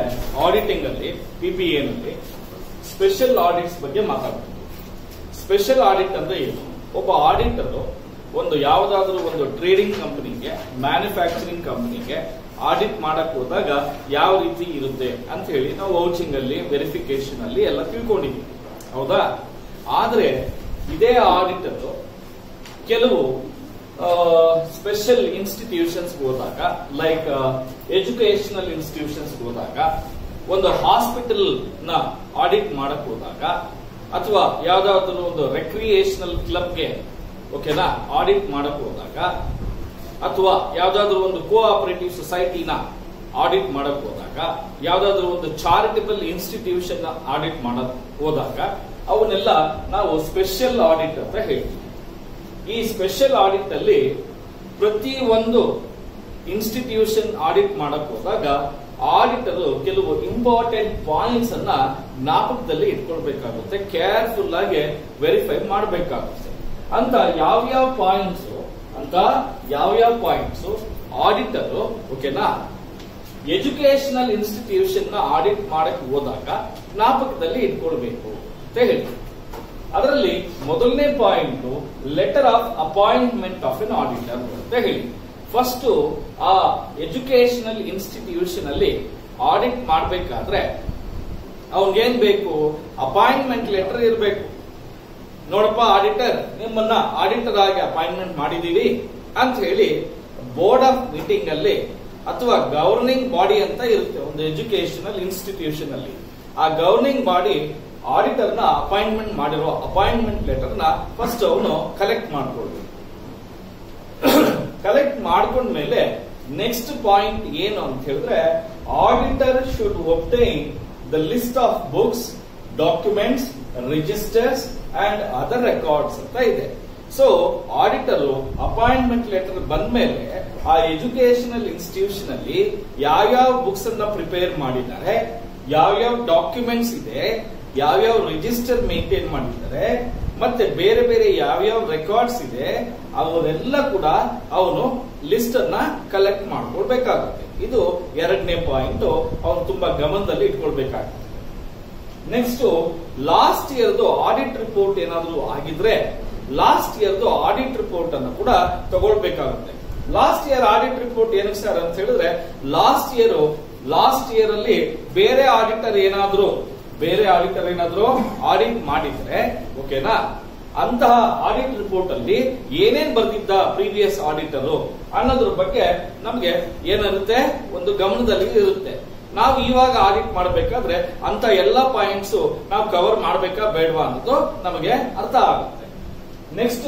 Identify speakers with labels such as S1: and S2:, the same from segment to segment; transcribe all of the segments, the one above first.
S1: Auditing ಅಲ್ಲಿ ಪಿಪಿಎ ನಲ್ಲಿ special audits ಬಗ್ಗೆ ಮಾತಾಡ್ತೀವಿ ಸ್ಪೆಷಲ್ ಆಡಿಟ್ ಅಂದ್ರೆ ಏನು ಒಬ್ಬ ಆಡಿಟರ್ ಒಂದು ಯಾವುದಾದ್ರೂ ಒಂದು ಟ್ರೇಡಿಂಗ್ ಕಂಪನಿಗೆ ಮ್ಯಾನುಫ್ಯಾಕ್ಚರಿಂಗ್ ಕಂಪನಿಗೆ ಆಡಿಟ್ ಮಾಡಕ್ ಹೋದಾಗ ಯಾವ ರೀತಿ ಇರುತ್ತೆ ಅಂತ ಹೇಳಿ ನಾವು ವೌಚಿಂಗ್ ಅಲ್ಲಿ ವೆರಿಫಿಕೇಶನ್ ಅಲ್ಲಿ ಎಲ್ಲ ತಿಳ್ಕೊಂಡಿದ್ದೀವಿ ಹೌದಾ ಆದ್ರೆ ಇದೇ ಆಡಿಟರ್ ಕೆಲವು ಸ್ಪೆಷಲ್ ಇನ್ಸ್ಟಿಟ್ಯೂಷನ್ಸ್ ಹೋದಾಗ ಲೈಕ್ ಎಜುಕೇಶನಲ್ ಇನ್ಸ್ಟಿಟ್ಯೂಷನ್ಸ್ ಹೋದಾಗ ಒಂದು ಹಾಸ್ಪಿಟಲ್ ನ ಆಡಿಟ್ ಮಾಡಕ್ ಹೋದಾಗ ಅಥವಾ ಯಾವ್ದಾದ್ರು ಒಂದು ರೆಕ್ರಿಯೇಷನಲ್ ಕ್ಲಬ್ಗೆ ಓಕೆನಾ ಆಡಿಟ್ ಮಾಡಕ್ ಹೋದಾಗ ಅಥವಾ ಯಾವ್ದಾದ್ರು ಒಂದು ಕೋಆಪರೇಟಿವ್ ಸೊಸೈಟಿನ ಆಡಿಟ್ ಮಾಡಕ್ ಹೋದಾಗ ಯಾವ್ದಾದ್ರು ಒಂದು ಚಾರಿಟಬಲ್ ಇನ್ಸ್ಟಿಟ್ಯೂಷನ್ ಆಡಿಟ್ ಮಾಡಕ್ ಹೋದಾಗ ಅವನ್ನೆಲ್ಲ ನಾವು ಸ್ಪೆಷಲ್ ಆಡಿಟ್ ಅಂತ ಹೇಳ್ತೀವಿ ಈ ಸ್ಪೆಷಲ್ ಆಡಿಟ್ ಅಲ್ಲಿ ಪ್ರತಿ ಒಂದು ಇನ್ಸ್ಟಿಟ್ಯೂಷನ್ ಆಡಿಟ್ ಮಾಡಕ್ ಹೋದಾಗ ಆಡಿಟರ್ ಕೆಲವು ಇಂಪಾರ್ಟೆಂಟ್ ಪಾಯಿಂಟ್ಸ್ ಅನ್ನ ಜ್ಞಾಪಕದಲ್ಲಿ ಇಟ್ಕೊಳ್ಬೇಕಾಗುತ್ತೆ ಕೇರ್ಫುಲ್ ಆಗಿ ವೆರಿಫೈ ಮಾಡಬೇಕಾಗುತ್ತೆ ಅಂತ ಯಾವ್ಯಾವ ಪಾಯಿಂಟ್ಸ್ ಅಂತ ಯಾವ್ಯಾವ ಪಾಯಿಂಟ್ಸ್ ಆಡಿಟರ್ ಓಕೆನಾ ಎಜುಕೇಶನಲ್ ಇನ್ಸ್ಟಿಟ್ಯೂಷನ್ ನ ಆಡಿಟ್ ಮಾಡಕ್ ಹೋದಾಗ ಜ್ಞಾಪಕದಲ್ಲಿ ಇಟ್ಕೊಳ್ಬೇಕು ಅಂತ ಹೇಳ್ತೀವಿ ಅದರಲ್ಲಿ ಮೊದಲನೇ point letter of appointment of an auditor ಅಂತ ಹೇಳಿ ಫಸ್ಟ್ ಆ ಎಜುಕೇಶನಲ್ ಇನ್ಸ್ಟಿಟ್ಯೂಷನ್ ಅಲ್ಲಿ ಆಡಿಟ್ ಮಾಡಬೇಕಾದ್ರೆ ಅವನ್ಗೇನ್ ಬೇಕು ಅಪಾಯಿಂಟ್ಮೆಂಟ್ ಲೆಟರ್ ಇರಬೇಕು ನೋಡಪ್ಪ ಆಡಿಟರ್ ನಿಮ್ಮನ್ನ ಆಡಿಟರ್ ಆಗಿ ಅಪಾಯಿಂಟ್ಮೆಂಟ್ ಮಾಡಿದೀವಿ ಅಂತ ಹೇಳಿ ಬೋರ್ಡ್ ಆಫ್ ಮೀಟಿಂಗ್ ಅಲ್ಲಿ ಅಥವಾ ಗವರ್ನಿಂಗ್ ಬಾಡಿ ಅಂತ ಇರುತ್ತೆ ಒಂದು ಎಜುಕೇಶನಲ್ ಇನ್ಸ್ಟಿಟ್ಯೂಷನ್ ಅಲ್ಲಿ ಆ ಗವರ್ನಿಂಗ್ ಬಾಡಿ ಆಡಿಟರ್ ನ ಅಪಾಯಿಂಟ್ಮೆಂಟ್ ಮಾಡಿರೋ ಅಪಾಯಿಂಟ್ಮೆಂಟ್ ಲೆಟರ್ ನ ಫಸ್ಟ್ ಅವನು ಕಲೆಕ್ಟ್ ಮಾಡ್ಕೊಳ್ಬೇಕು ಕಲೆಕ್ಟ್ ಮಾಡ್ಕೊಂಡ್ಮೇಲೆ ನೆಕ್ಸ್ಟ್ ಪಾಯಿಂಟ್ ಏನು ಅಂತ ಹೇಳಿದ್ರೆ auditor should obtain the list of books documents registers and other records ಅಂತ ಇದೆ ಸೊ ಆಡಿಟರ್ ಅಪಾಯಿಂಟ್ಮೆಂಟ್ ಲೆಟರ್ ಬಂದ್ಮೇಲೆ ಆ ಎಜುಕೇಶನಲ್ ಇನ್ಸ್ಟಿಟ್ಯೂಷನ್ ಅಲ್ಲಿ ಯಾವ್ಯಾವ ಬುಕ್ಸ್ ಅನ್ನ ಪ್ರಿಪೇರ್ ಮಾಡಿದ್ದಾರೆ ಯಾವ್ಯಾವ ಡಾಕ್ಯುಮೆಂಟ್ಸ್ ಇದೆ ಯಾವ್ಯಾವ ರಿಜಿಸ್ಟರ್ ಮೇಂಟೈನ್ ಮಾಡಿದ್ದಾರೆ ಮತ್ತೆ ಬೇರೆ ಬೇರೆ ಯಾವ್ಯಾವ ರೆಕಾರ್ಡ್ಸ್ ಇದೆ ಅವರೆಲ್ಲ ಕೂಡ ಅವನು ಲಿಸ್ಟ್ ಅನ್ನ ಕಲೆಕ್ಟ್ ಮಾಡ್ಕೊಳ್ಬೇಕಾಗುತ್ತೆ ಇದು ಎರಡನೇ ಪಾಯಿಂಟ್ ಅವನು ತುಂಬಾ ಗಮನದಲ್ಲಿ ಇಟ್ಕೊಳ್ಬೇಕಾಗುತ್ತೆ ನೆಕ್ಸ್ಟ್ ಲಾಸ್ಟ್ ಇಯರ್ದು ಆಡಿಟ್ ರಿಪೋರ್ಟ್ ಏನಾದರೂ ಆಗಿದ್ರೆ ಲಾಸ್ಟ್ ಇಯರ್ದು ಆಡಿಟ್ ರಿಪೋರ್ಟ್ ಅನ್ನು ಕೂಡ ತಗೊಳ್ಬೇಕಾಗುತ್ತೆ ಲಾಸ್ಟ್ ಇಯರ್ ಆಡಿಟ್ ರಿಪೋರ್ಟ್ ಏನಕ್ಕೆ ಸರ್ ಅಂತ ಹೇಳಿದ್ರೆ ಲಾಸ್ಟ್ ಇಯರ್ ಲಾಸ್ಟ್ ಇಯರ್ ಅಲ್ಲಿ ಬೇರೆ ಆಡಿಟರ್ ಏನಾದ್ರು ಬೇರೆ ಆಡಿಟರ್ ಏನಾದ್ರು ಆಡಿಟ್ ಮಾಡಿದ್ರೆ ಓಕೆನಾ ಅಂತಹ ಆಡಿಟ್ ರಿಪೋರ್ಟ್ ಅಲ್ಲಿ ಏನೇನ್ ಬರ್ದಿದ್ದ ಪ್ರೀವಿಯಸ್ ಆಡಿಟರ್ ಅನ್ನೋದ್ರ ಬಗ್ಗೆ ನಮ್ಗೆ ಏನಿರುತ್ತೆ ಒಂದು ಗಮನದಲ್ಲಿ ಇರುತ್ತೆ ನಾವು ಇವಾಗ ಆಡಿಟ್ ಮಾಡಬೇಕಾದ್ರೆ ಅಂತ ಎಲ್ಲ ಪಾಯಿಂಟ್ಸ್ ನಾವು ಕವರ್ ಮಾಡಬೇಕಾ ಬೇಡವಾ ಅನ್ನೋದು ನಮಗೆ ಅರ್ಥ ಆಗುತ್ತೆ ನೆಕ್ಸ್ಟ್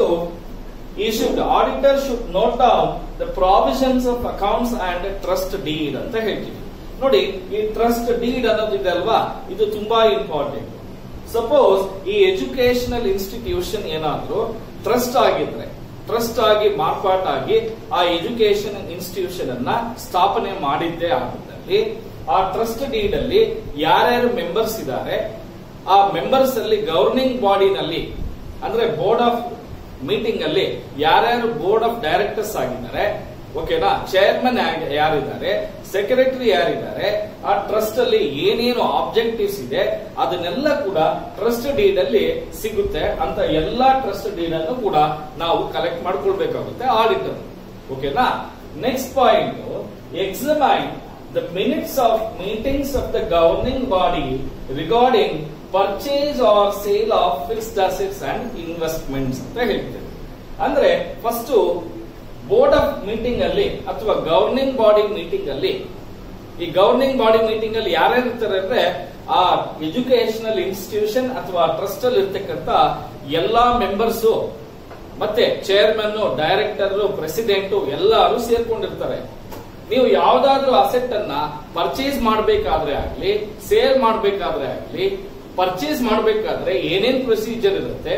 S1: ಈ should auditor should note down the provisions of accounts and trust deed ಅಂತ ಹೇಳ್ತೀವಿ ನೋಡಿ ಈ ಟ್ರಸ್ಟ್ ಡೀಡ್ ಅನ್ನೋದಿದೆ ಅಲ್ವಾ ಇದು ತುಂಬಾ ಇಂಪಾರ್ಟೆಂಟ್ ಸಪೋಸ್ ಈ ಎಜುಕೇಶನಲ್ ಇನ್ಸ್ಟಿಟ್ಯೂಷನ್ ಏನಾದ್ರೂ ಟ್ರಸ್ಟ್ ಆಗಿದ್ರೆ ಟ್ರಸ್ಟ್ ಆಗಿ ಮಾರ್ಪಾಟಾಗಿ ಆ ಎಜುಕೇಶನ್ ಇನ್ಸ್ಟಿಟ್ಯೂಷನ್ ಅನ್ನ ಸ್ಥಾಪನೆ ಮಾಡಿದ್ದೇ ಆಗಿದ್ದಲ್ಲಿ ಆ ಟ್ರಸ್ಟ್ ಡೀಡ್ ಅಲ್ಲಿ ಯಾರ್ಯಾರು ಮೆಂಬರ್ಸ್ ಇದ್ದಾರೆ ಆ ಮೆಂಬರ್ಸ್ ಅಲ್ಲಿ ಗವರ್ನಿಂಗ್ ಬಾಡಿನಲ್ಲಿ ಅಂದ್ರೆ ಬೋರ್ಡ್ ಆಫ್ ಮೀಟಿಂಗ್ ಅಲ್ಲಿ ಯಾರ್ಯಾರು ಬೋರ್ಡ್ ಆಫ್ ಡೈರೆಕ್ಟರ್ಸ್ ಆಗಿದ್ದಾರೆ ಓಕೆನಾ ಚೇರ್ಮನ್ ಯಾರಿದ್ದಾರೆ ಸೆಕ್ರೆಟರಿ ಯಾರಿದ್ದಾರೆ ಆ ಟ್ರಸ್ಟ್ ಅಲ್ಲಿ ಏನೇನು ಆಬ್ಜೆಕ್ಟಿವ್ಸ್ ಇದೆ ಅದನ್ನೆಲ್ಲ ಕೂಡ ಟ್ರಸ್ಟ್ ಡೀಡ್ ಅಲ್ಲಿ ಸಿಗುತ್ತೆ ಅಂತ ಎಲ್ಲಾ ಟ್ರಸ್ಟ್ ಡೀಡ್ ಅನ್ನು ಕೂಡ ನಾವು ಕಲೆಕ್ಟ್ ಮಾಡ್ಕೊಳ್ಬೇಕಾಗುತ್ತೆ ಆಡಿಟರ್ ಓಕೆನಾ next point examine the minutes of meetings of the governing body regarding purchase or sale of fixed assets and investments ಅಂತ ಹೇಳ್ತೇವೆ ಅಂದ್ರೆ ಫಸ್ಟ್ ಬೋರ್ಡ್ ಆಫ್ ಮೀಟಿಂಗ್ ಅಲ್ಲಿ ಅಥವಾ ಗವರ್ನಿಂಗ್ ಬಾಡಿ ಮೀಟಿಂಗ್ ಅಲ್ಲಿ ಈ ಗವರ್ನಿಂಗ್ ಬಾಡಿ ಮೀಟಿಂಗ್ ಅಲ್ಲಿ ಯಾರ್ಯಾರು ಇರ್ತಾರೆ ಅಂದ್ರೆ ಆ ಎಜುಕೇಶನಲ್ ಇನ್ಸ್ಟಿಟ್ಯೂಷನ್ ಅಥವಾ ಟ್ರಸ್ಟ್ ಅಲ್ಲಿ ಇರ್ತಕ್ಕಂತ ಎಲ್ಲಾ ಮೆಂಬರ್ಸ್ ಮತ್ತೆ ಚೇರ್ಮನ್ ಡೈರೆಕ್ಟರ್ ಪ್ರೆಸಿಡೆಂಟ್ ಎಲ್ಲರೂ ಸೇರ್ಕೊಂಡಿರ್ತಾರೆ ನೀವು ಯಾವ್ದಾದ್ರೂ ಅಸೆಟ್ ಅನ್ನ ಪರ್ಚೇಸ್ ಮಾಡಬೇಕಾದ್ರೆ ಆಗ್ಲಿ ಸೇಲ್ ಮಾಡಬೇಕಾದ್ರೆ ಆಗ್ಲಿ ಪರ್ಚೇಸ್ ಮಾಡಬೇಕಾದ್ರೆ ಏನೇನ್ ಪ್ರೊಸೀಜರ್ ಇರುತ್ತೆ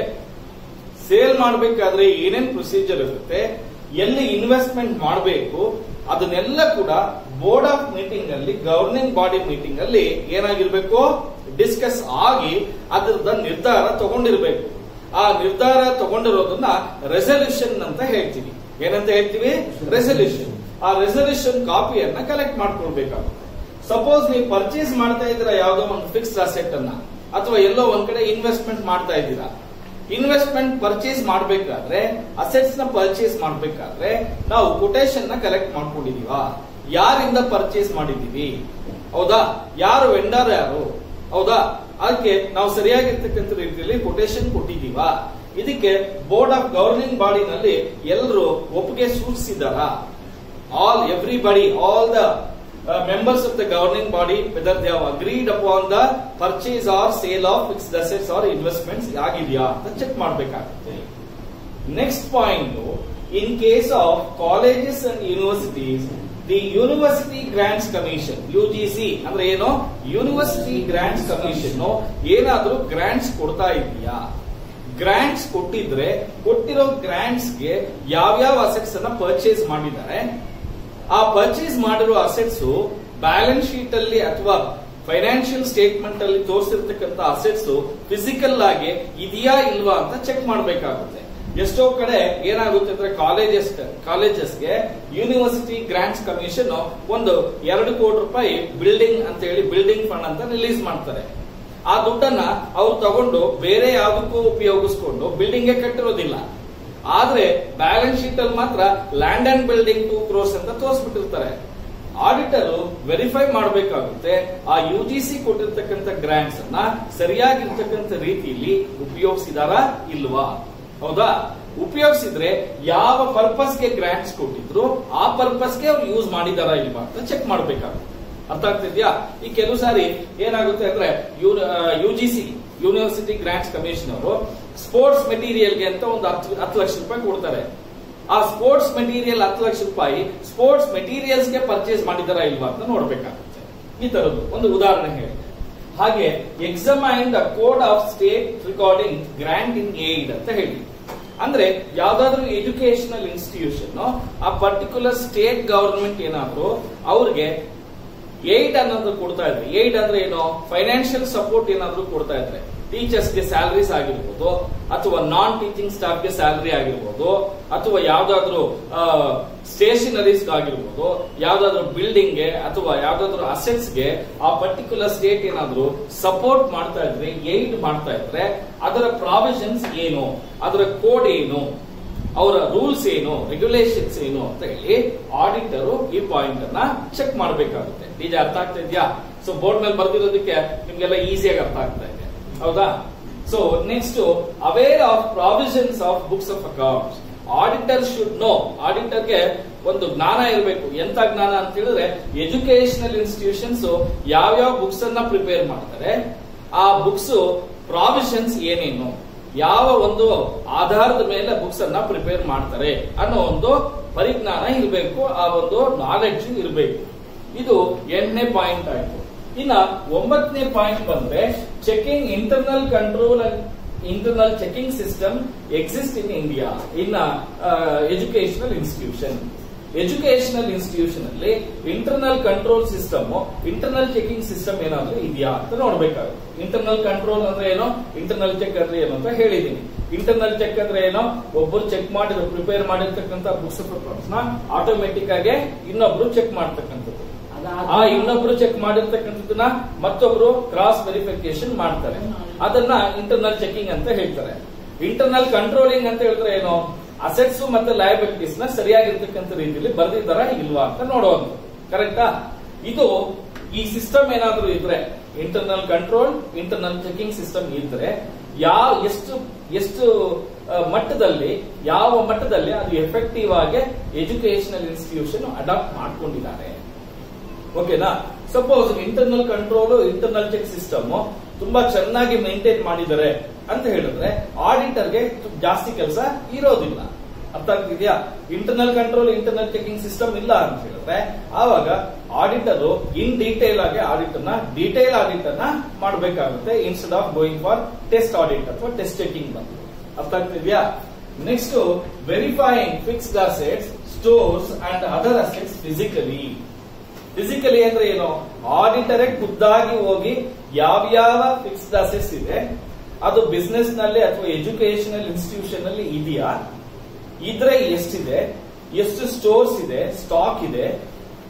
S1: ಸೇಲ್ ಮಾಡಬೇಕಾದ್ರೆ ಏನೇನ್ ಪ್ರೊಸೀಜರ್ ಇರುತ್ತೆ ಎಲ್ಲಿ ಇನ್ವೆಸ್ಟ್ಮೆಂಟ್ ಮಾಡಬೇಕು ಅದನ್ನೆಲ್ಲ ಕೂಡ ಬೋರ್ಡ್ ಆಫ್ ಮೀಟಿಂಗ್ ಅಲ್ಲಿ ಗವರ್ನಿಂಗ್ ಬಾಡಿ ಮೀಟಿಂಗ್ ಅಲ್ಲಿ ಏನಾಗಿರ್ಬೇಕು ಡಿಸ್ಕಸ್ ಆಗಿ ಅದರದ ನಿರ್ಧಾರ ತಗೊಂಡಿರ್ಬೇಕು ಆ ನಿರ್ಧಾರ ತಗೊಂಡಿರೋದನ್ನ ರೆಸಲ್ಯೂಷನ್ ಅಂತ ಹೇಳ್ತೀವಿ ಏನಂತ ಹೇಳ್ತೀವಿ ರೆಸಲ್ಯೂಷನ್ ಆ ರೆಸಲ್ಯೂಷನ್ ಕಾಪಿಯನ್ನ ಕಲೆಕ್ಟ್ ಮಾಡ್ಕೊಳ್ಬೇಕಾಗುತ್ತೆ ಸಪೋಸ್ ನೀವು ಪರ್ಚೇಸ್ ಮಾಡ್ತಾ ಇದ್ದೀರಾ ಯಾವುದೋ ಒಂದು ಫಿಕ್ಸ್ಡ್ ಅಸೆಟ್ ಅನ್ನ ಅಥವಾ ಎಲ್ಲೋ ಒಂದ್ ಕಡೆ ಇನ್ವೆಸ್ಟ್ಮೆಂಟ್ ಮಾಡ್ತಾ ಇದ್ದೀರಾ ಇನ್ವೆಸ್ಟ್ಮೆಂಟ್ ಪರ್ಚೇಸ್ ಮಾಡಬೇಕಾದ್ರೆ ಅಸೆಟ್ಸ್ ನ ಪರ್ಚೇಸ್ ಮಾಡಬೇಕಾದ್ರೆ ನಾವು ಕೊಟೇಶನ್ ನ ಕಲೆಕ್ಟ್ ಮಾಡ್ಕೊಂಡಿದೀವ ಯಾರಿಂದ ಪರ್ಚೇಸ್ ಮಾಡಿದೀವಿ ಹೌದಾ ಯಾರು ವೆಂಡರ್ ಯಾರು ಹೌದಾ ಅದಕ್ಕೆ ನಾವು ಸರಿಯಾಗಿರ್ತಕ್ಕಂಥ ರೀತಿಯಲ್ಲಿ ಕೊಟೇಶನ್ ಕೊಟ್ಟಿದೀವ ಇದಕ್ಕೆ ಬೋರ್ಡ್ ಆಫ್ ಗವರ್ನಿಂಗ್ ಬಾಡಿನಲ್ಲಿ ಎಲ್ಲರೂ ಒಪ್ಪಿಗೆ ಸೂಚಿಸಿದಾರ all everybody all the members of the governing body whether they have agreed upon the purchase or sale of fixed assets or investments ಆಗಿದೆಯಾ ಅಂತ ಚೆಕ್ ಮಾಡಬೇಕಾಗುತ್ತೆ next point in case of colleges and universities the university grants commission UGC ಅಂದ್ರೆ ಏನು university grants commission ಏನಾದ್ರೂ grants ಕೊಡ್ತಾ ಇದೆಯಾ grants ಕೊಟ್ಟಿದ್ರೆ ಕೊಟ್ಟಿರೋ ಗ್ರಾಂಟ್ಸ್ ಗೆ ಯಾವ್ಯಾವ ಅಸೆಟ್ಸ್ ಅನ್ನ ಪರ್ಚೇಸ್ ಮಾಡಿದ್ದಾರೆ ಆ ಪರ್ಚೇಸ್ ಮಾಡಿರೋ ಅಸೆಟ್ಸ್ ಬ್ಯಾಲೆನ್ಸ್ ಶೀಟ್ ಅಲ್ಲಿ ಅಥವಾ ಫೈನಾನ್ಷಿಯಲ್ ಸ್ಟೇಟ್ಮೆಂಟ್ ಅಲ್ಲಿ ತೋರಿಸಿರ್ತಕ್ಕಂಥ ಅಸೆಟ್ಸ್ ಫಿಸಿಕಲ್ ಆಗಿ ಇದೆಯಾ ಇಲ್ವಾ ಅಂತ ಚೆಕ್ ಮಾಡಬೇಕಾಗುತ್ತೆ ಎಷ್ಟೋ ಕಡೆ ಏನಾಗುತ್ತೆ ಅಂದ್ರೆ ಕಾಲೇಜಸ್ ಕಾಲೇಜಸ್ಗೆ ಯೂನಿವರ್ಸಿಟಿ ಗ್ರಾಂಟ್ಸ್ ಕಮಿಷನ್ ಒಂದು ಎರಡು ಕೋಟಿ ರೂಪಾಯಿ ಬಿಲ್ಡಿಂಗ್ ಅಂತ ಹೇಳಿ ಬಿಲ್ಡಿಂಗ್ ಫಂಡ್ ಅಂತ ರಿಲೀಸ್ ಮಾಡ್ತಾರೆ ಆ ದುಡ್ಡನ್ನ ಅವ್ರು ತಗೊಂಡು ಬೇರೆ ಯಾವುದಕ್ಕೂ ಉಪಯೋಗಿಸ್ಕೊಂಡು ಬಿಲ್ಡಿಂಗ್ ಕಟ್ಟಿರೋದಿಲ್ಲ ಆದ್ರೆ ಬ್ಯಾಲೆನ್ಸ್ ಶೀಟ್ ಅಲ್ಲಿ ಮಾತ್ರ land and building two crores ಅಂತ ತೋರಿಸ್ಬಿಟ್ಟಿರ್ತಾರೆ ಆಡಿಟರ್ ವೆರಿಫೈ ಮಾಡಬೇಕಾಗುತ್ತೆ ಆ ಯು ಜಿ ಸಿ ಕೊಟ್ಟಿರ್ತಕ್ಕಂಥ ಗ್ರಾಂಟ್ಸ್ ಅನ್ನ ಸರಿಯಾಗಿರ್ತಕ್ಕಂಥ ರೀತಿಯಲ್ಲಿ ಉಪಯೋಗಿಸಿದಾರಾ ಇಲ್ವಾ ಹೌದಾ ಉಪಯೋಗಿಸಿದ್ರೆ ಯಾವ ಪರ್ಪಸ್ಗೆ ಗ್ರಾಂಟ್ಸ್ ಕೊಟ್ಟಿದ್ರು ಆ ಪರ್ಪಸ್ಗೆ ಅವ್ರು ಯೂಸ್ ಮಾಡಿದಾರಾ ಇಲ್ವಾ ಅಂತ ಚೆಕ್ ಮಾಡಬೇಕಾಗುತ್ತೆ ಅರ್ಥ ಆಗ್ತಿದ್ಯಾ ಈ ಕೆಲವು ಸಾರಿ ಏನಾಗುತ್ತೆ ಅಂದ್ರೆ U G C university grants commission ಅವರು ಸ್ಪೋರ್ಟ್ಸ್ ಮೆಟೀರಿಯಲ್ಗೆ ಅಂತ ಒಂದು ಹತ್ತು ಹತ್ತು ಲಕ್ಷ ರೂಪಾಯಿ ಕೊಡ್ತಾರೆ ಆ ಸ್ಪೋರ್ಟ್ಸ್ ಮೆಟೀರಿಯಲ್ ಹತ್ತು ಲಕ್ಷ ರೂಪಾಯಿ ಸ್ಪೋರ್ಟ್ಸ್ ಮೆಟೀರಿಯಲ್ಸ್ ಗೆ ಪರ್ಚೇಸ್ ಮಾಡಿದಾರಾ ಇಲ್ವಾ ಅಂತ ನೋಡ್ಬೇಕಾಗುತ್ತೆ ಈ ತರದ್ದು ಒಂದು ಉದಾಹರಣೆ ಹೇಳಿ ಹಾಗೆ examine the code of state regarding grant in aid ಅಂತ ಹೇಳಿ ಅಂದ್ರೆ ಯಾವ್ದಾದ್ರು ಎಜುಕೇಶನಲ್ ಇನ್ಸ್ಟಿಟ್ಯೂಷನ್ ಆ ಪರ್ಟಿಕ್ಯುಲರ್ ಸ್ಟೇಟ್ ಗವರ್ಮೆಂಟ್ ಏನಾದ್ರು ಅವ್ರಿಗೆ ಏಡ್ ಅನ್ನೋದು ಕೊಡ್ತಾ ಇದ್ರೆ ಏಡ್ ಅಂದ್ರೆ ಏನು ಫೈನಾನ್ಷಿಯಲ್ ಸಪೋರ್ಟ್ ಏನಾದ್ರು ಕೊಡ್ತಾ ಇದ್ರೆ ಟೀಚರ್ಸ್ ಗೆ ಸ್ಯಾಲರೀಸ್ ಆಗಿರ್ಬೋದು ಅಥವಾ ನಾನ್ ಟೀಚಿಂಗ್ ಸ್ಟಾಫ್ ಗೆ ಸ್ಯಾಲರಿ ಆಗಿರ್ಬೋದು ಅಥವಾ ಯಾವ್ದಾದ್ರು ಸ್ಟೇಷನರೀಸ್ ಆಗಿರ್ಬೋದು ಯಾವ್ದಾದ್ರು ಬಿಲ್ಡಿಂಗ್ ಗೆ ಅಥವಾ ಯಾವ್ದಾದ್ರು ಅಸೆಟ್ಸ್ ಗೆ ಆ ಪರ್ಟಿಕ್ಯುಲರ್ ಸ್ಟೇಟ್ ಏನಾದ್ರು ಸಪೋರ್ಟ್ ಮಾಡ್ತಾ ಇದ್ರೆ ಏಡ್ ಮಾಡ್ತಾ ಇದ್ರೆ ಅದರ ಪ್ರಾವಿಷನ್ಸ್ ಏನು ಅದರ ಕೋಡ್ ಏನು ಅವರ ರೂಲ್ಸ್ ಏನು ರೆಗ್ಯುಲೇಷನ್ಸ್ ಏನು ಅಂತ ಹೇಳಿ ಆಡಿಟರ್ ಈ ಪಾಯಿಂಟ್ ಅನ್ನ ಚೆಕ್ ಮಾಡಬೇಕಾಗುತ್ತೆ ನಿಜ ಅರ್ಥ ಆಗ್ತಾ ಇದೆಯಾ ಸೊ ಬೋರ್ಡ್ ಮೇಲೆ ಬರ್ದಿರೋದಕ್ಕೆ ನಿಮ್ಗೆಲ್ಲ ಈಸಿಯಾಗಿ ಅರ್ಥ ಆಗ್ತಾ ಇದೆ ಹೌದಾ so next aware of provisions of books of accounts auditor should know ಆಡಿಟರ್ಗೆ ಒಂದು ಜ್ಞಾನ ಇರಬೇಕು ಎಂತ ಜ್ಞಾನ ಅಂತ ಹೇಳಿದ್ರೆ ಎಜುಕೇಶನಲ್ ಇನ್ಸ್ಟಿಟ್ಯೂಷನ್ಸ್ ಯಾವ್ಯಾವ ಬುಕ್ಸ್ ಅನ್ನ ಪ್ರಿಪೇರ್ ಮಾಡ್ತಾರೆ ಆ ಬುಕ್ಸ್ ಪ್ರಾವಿಷನ್ಸ್ ಏನೇನು ಯಾವ ಒಂದು ಆಧಾರದ ಮೇಲೆ ಬುಕ್ಸ್ ಅನ್ನ ಪ್ರಿಪೇರ್ ಮಾಡ್ತಾರೆ ಅನ್ನೋ ಒಂದು ಪರಿಜ್ಞಾನ ಇರಬೇಕು ಆ ಒಂದು ನಾಲೆಡ್ಜ್ ಇರಬೇಕು ಇದು ಎಂಟನೇ ಪಾಯಿಂಟ್ ಆಯ್ತು ಇನ್ನ ಒಂಬತ್ತನೇ ಪಾಯಿಂಟ್ ಬಂದ್ರೆ checking internal control and internal checking system exist in India in educational institution educational institution ಅಲ್ಲಿ internal control system internal checking system ಏನಾದ್ರೂ ಇದೆಯಾ ಅಂತ ನೋಡ್ಬೇಕಾಗುತ್ತೆ ಇಂಟರ್ನಲ್ ಕಂಟ್ರೋಲ್ ಅಂದ್ರೆ ಏನು ಇಂಟರ್ನಲ್ ಚೆಕ್ ಅಂದ್ರೆ ಏನು ಅಂತ ಹೇಳಿದೀನಿ ಇಂಟರ್ನಲ್ ಚೆಕ್ ಅಂದ್ರೆ ಏನು ಒಬ್ಬರು ಚೆಕ್ ಮಾಡಿದ್ರು ಪ್ರಿಪೇರ್ ಮಾಡಿರ್ತಕ್ಕಂಥ ಬುಕ್ಸ್ ನ ಆಟೋಮೆಟಿಕ್ ಆಗಿ ಇನ್ನೊಬ್ರು ಚೆಕ್ ಮಾಡ್ತಕ್ಕಂಥದ್ದು ಆ ಇನ್ನೊಬ್ರು ಚೆಕ್ ಮಾಡಿರ್ತಕ್ಕಂಥದ್ದನ್ನ ಮತ್ತೊಬ್ರು ಕ್ರಾಸ್ ವೆರಿಫಿಕೇಶನ್ ಮಾಡ್ತಾರೆ ಅದನ್ನ ಇಂಟರ್ನಲ್ ಚೆಕಿಂಗ್ ಅಂತ ಹೇಳ್ತಾರೆ ಇಂಟರ್ನಲ್ ಕಂಟ್ರೋಲಿಂಗ್ ಅಂತ ಹೇಳಿದ್ರೆ ಏನು ಅಸೆಟ್ಸ್ ಮತ್ತೆ ಲಯಬಿಲಿಟೀಸ್ ನ ಸರಿಯಾಗಿರ್ತಕ್ಕಂಥ ರೀತಿಯಲ್ಲಿ ಬರ್ದಿದ್ದಾರಾ ಇಲ್ವಾ ಅಂತ ನೋಡುವಂತ ಕರೆಕ್ಟಾ ಇದು ಈ ಸಿಸ್ಟಮ್ ಏನಾದ್ರೂ ಇದ್ರೆ internal control internal checking system ಇದ್ರೆ ಯಾವ ಎಷ್ಟು ಎಷ್ಟು ಆ, ಮಟ್ಟದಲ್ಲಿ ಯಾವ ಮಟ್ಟದಲ್ಲಿ ಅದು ಎಫೆಕ್ಟಿವ್ ಆಗಿ ಎಜುಕೇಶನಲ್ ಇನ್ಸ್ಟಿಟ್ಯೂಷನ್ ಅಡಾಪ್ಟ್ ಮಾಡ್ಕೊಂಡಿದ್ದಾರೆ ಓಕೆನಾ suppose internal control internal check system ತುಂಬಾ ಚೆನ್ನಾಗಿ ಮೇಂಟೈನ್ ಮಾಡಿದ್ದಾರೆ ಅಂತ ಹೇಳಿದ್ರೆ ಆಡಿಟರ್ಗೆ ಜಾಸ್ತಿ ಕೆಲಸ ಇರೋದಿಲ್ಲ ಅರ್ಥ ಆಗ್ತಿದ್ಯಾ internal control internal checking system ಇಲ್ಲ ಅಂತ ಹೇಳಿದ್ರೆ ಆವಾಗ ಆಡಿಟರ್ ಇನ್ ಡೀಟೇಲ್ ಆಗಿ ಆಡಿಟ್ ನ ಡೀಟೇಲ್ ಆಡಿಟ್ ಅನ್ನ ಮಾಡಬೇಕಾಗುತ್ತೆ instead of going for test audit ಅಥವಾ ಟೆಸ್ಟ್ ಚೆಕಿಂಗ್ ಬಂದು ಅರ್ಥ ಆಗ್ತಿದ್ಯಾ next verifying fixed assets stores and other assets physically physically ಅಂದ್ರೆ ಏನು ಆಡಿಟರೇ ಖುದ್ದಾಗಿ ಹೋಗಿ ಯಾವ್ಯಾವ ಫಿಕ್ಸ್ಡ್ ಅಸೆಟ್ಸ್ ಇದೆ ಅದು ಬಿಸ್ನೆಸ್ ನಲ್ಲಿ ಅಥವಾ ಎಜುಕೇಶನಲ್ ಇನ್ಸ್ಟಿಟ್ಯೂಷನ್ ಅಲ್ಲಿ ಇದೆಯಾ ಇದ್ರೆ ಎಷ್ಟಿದೆ ಎಷ್ಟು ಸ್ಟೋರ್ಸ್ ಇದೆ ಸ್ಟಾಕ್ ಇದೆ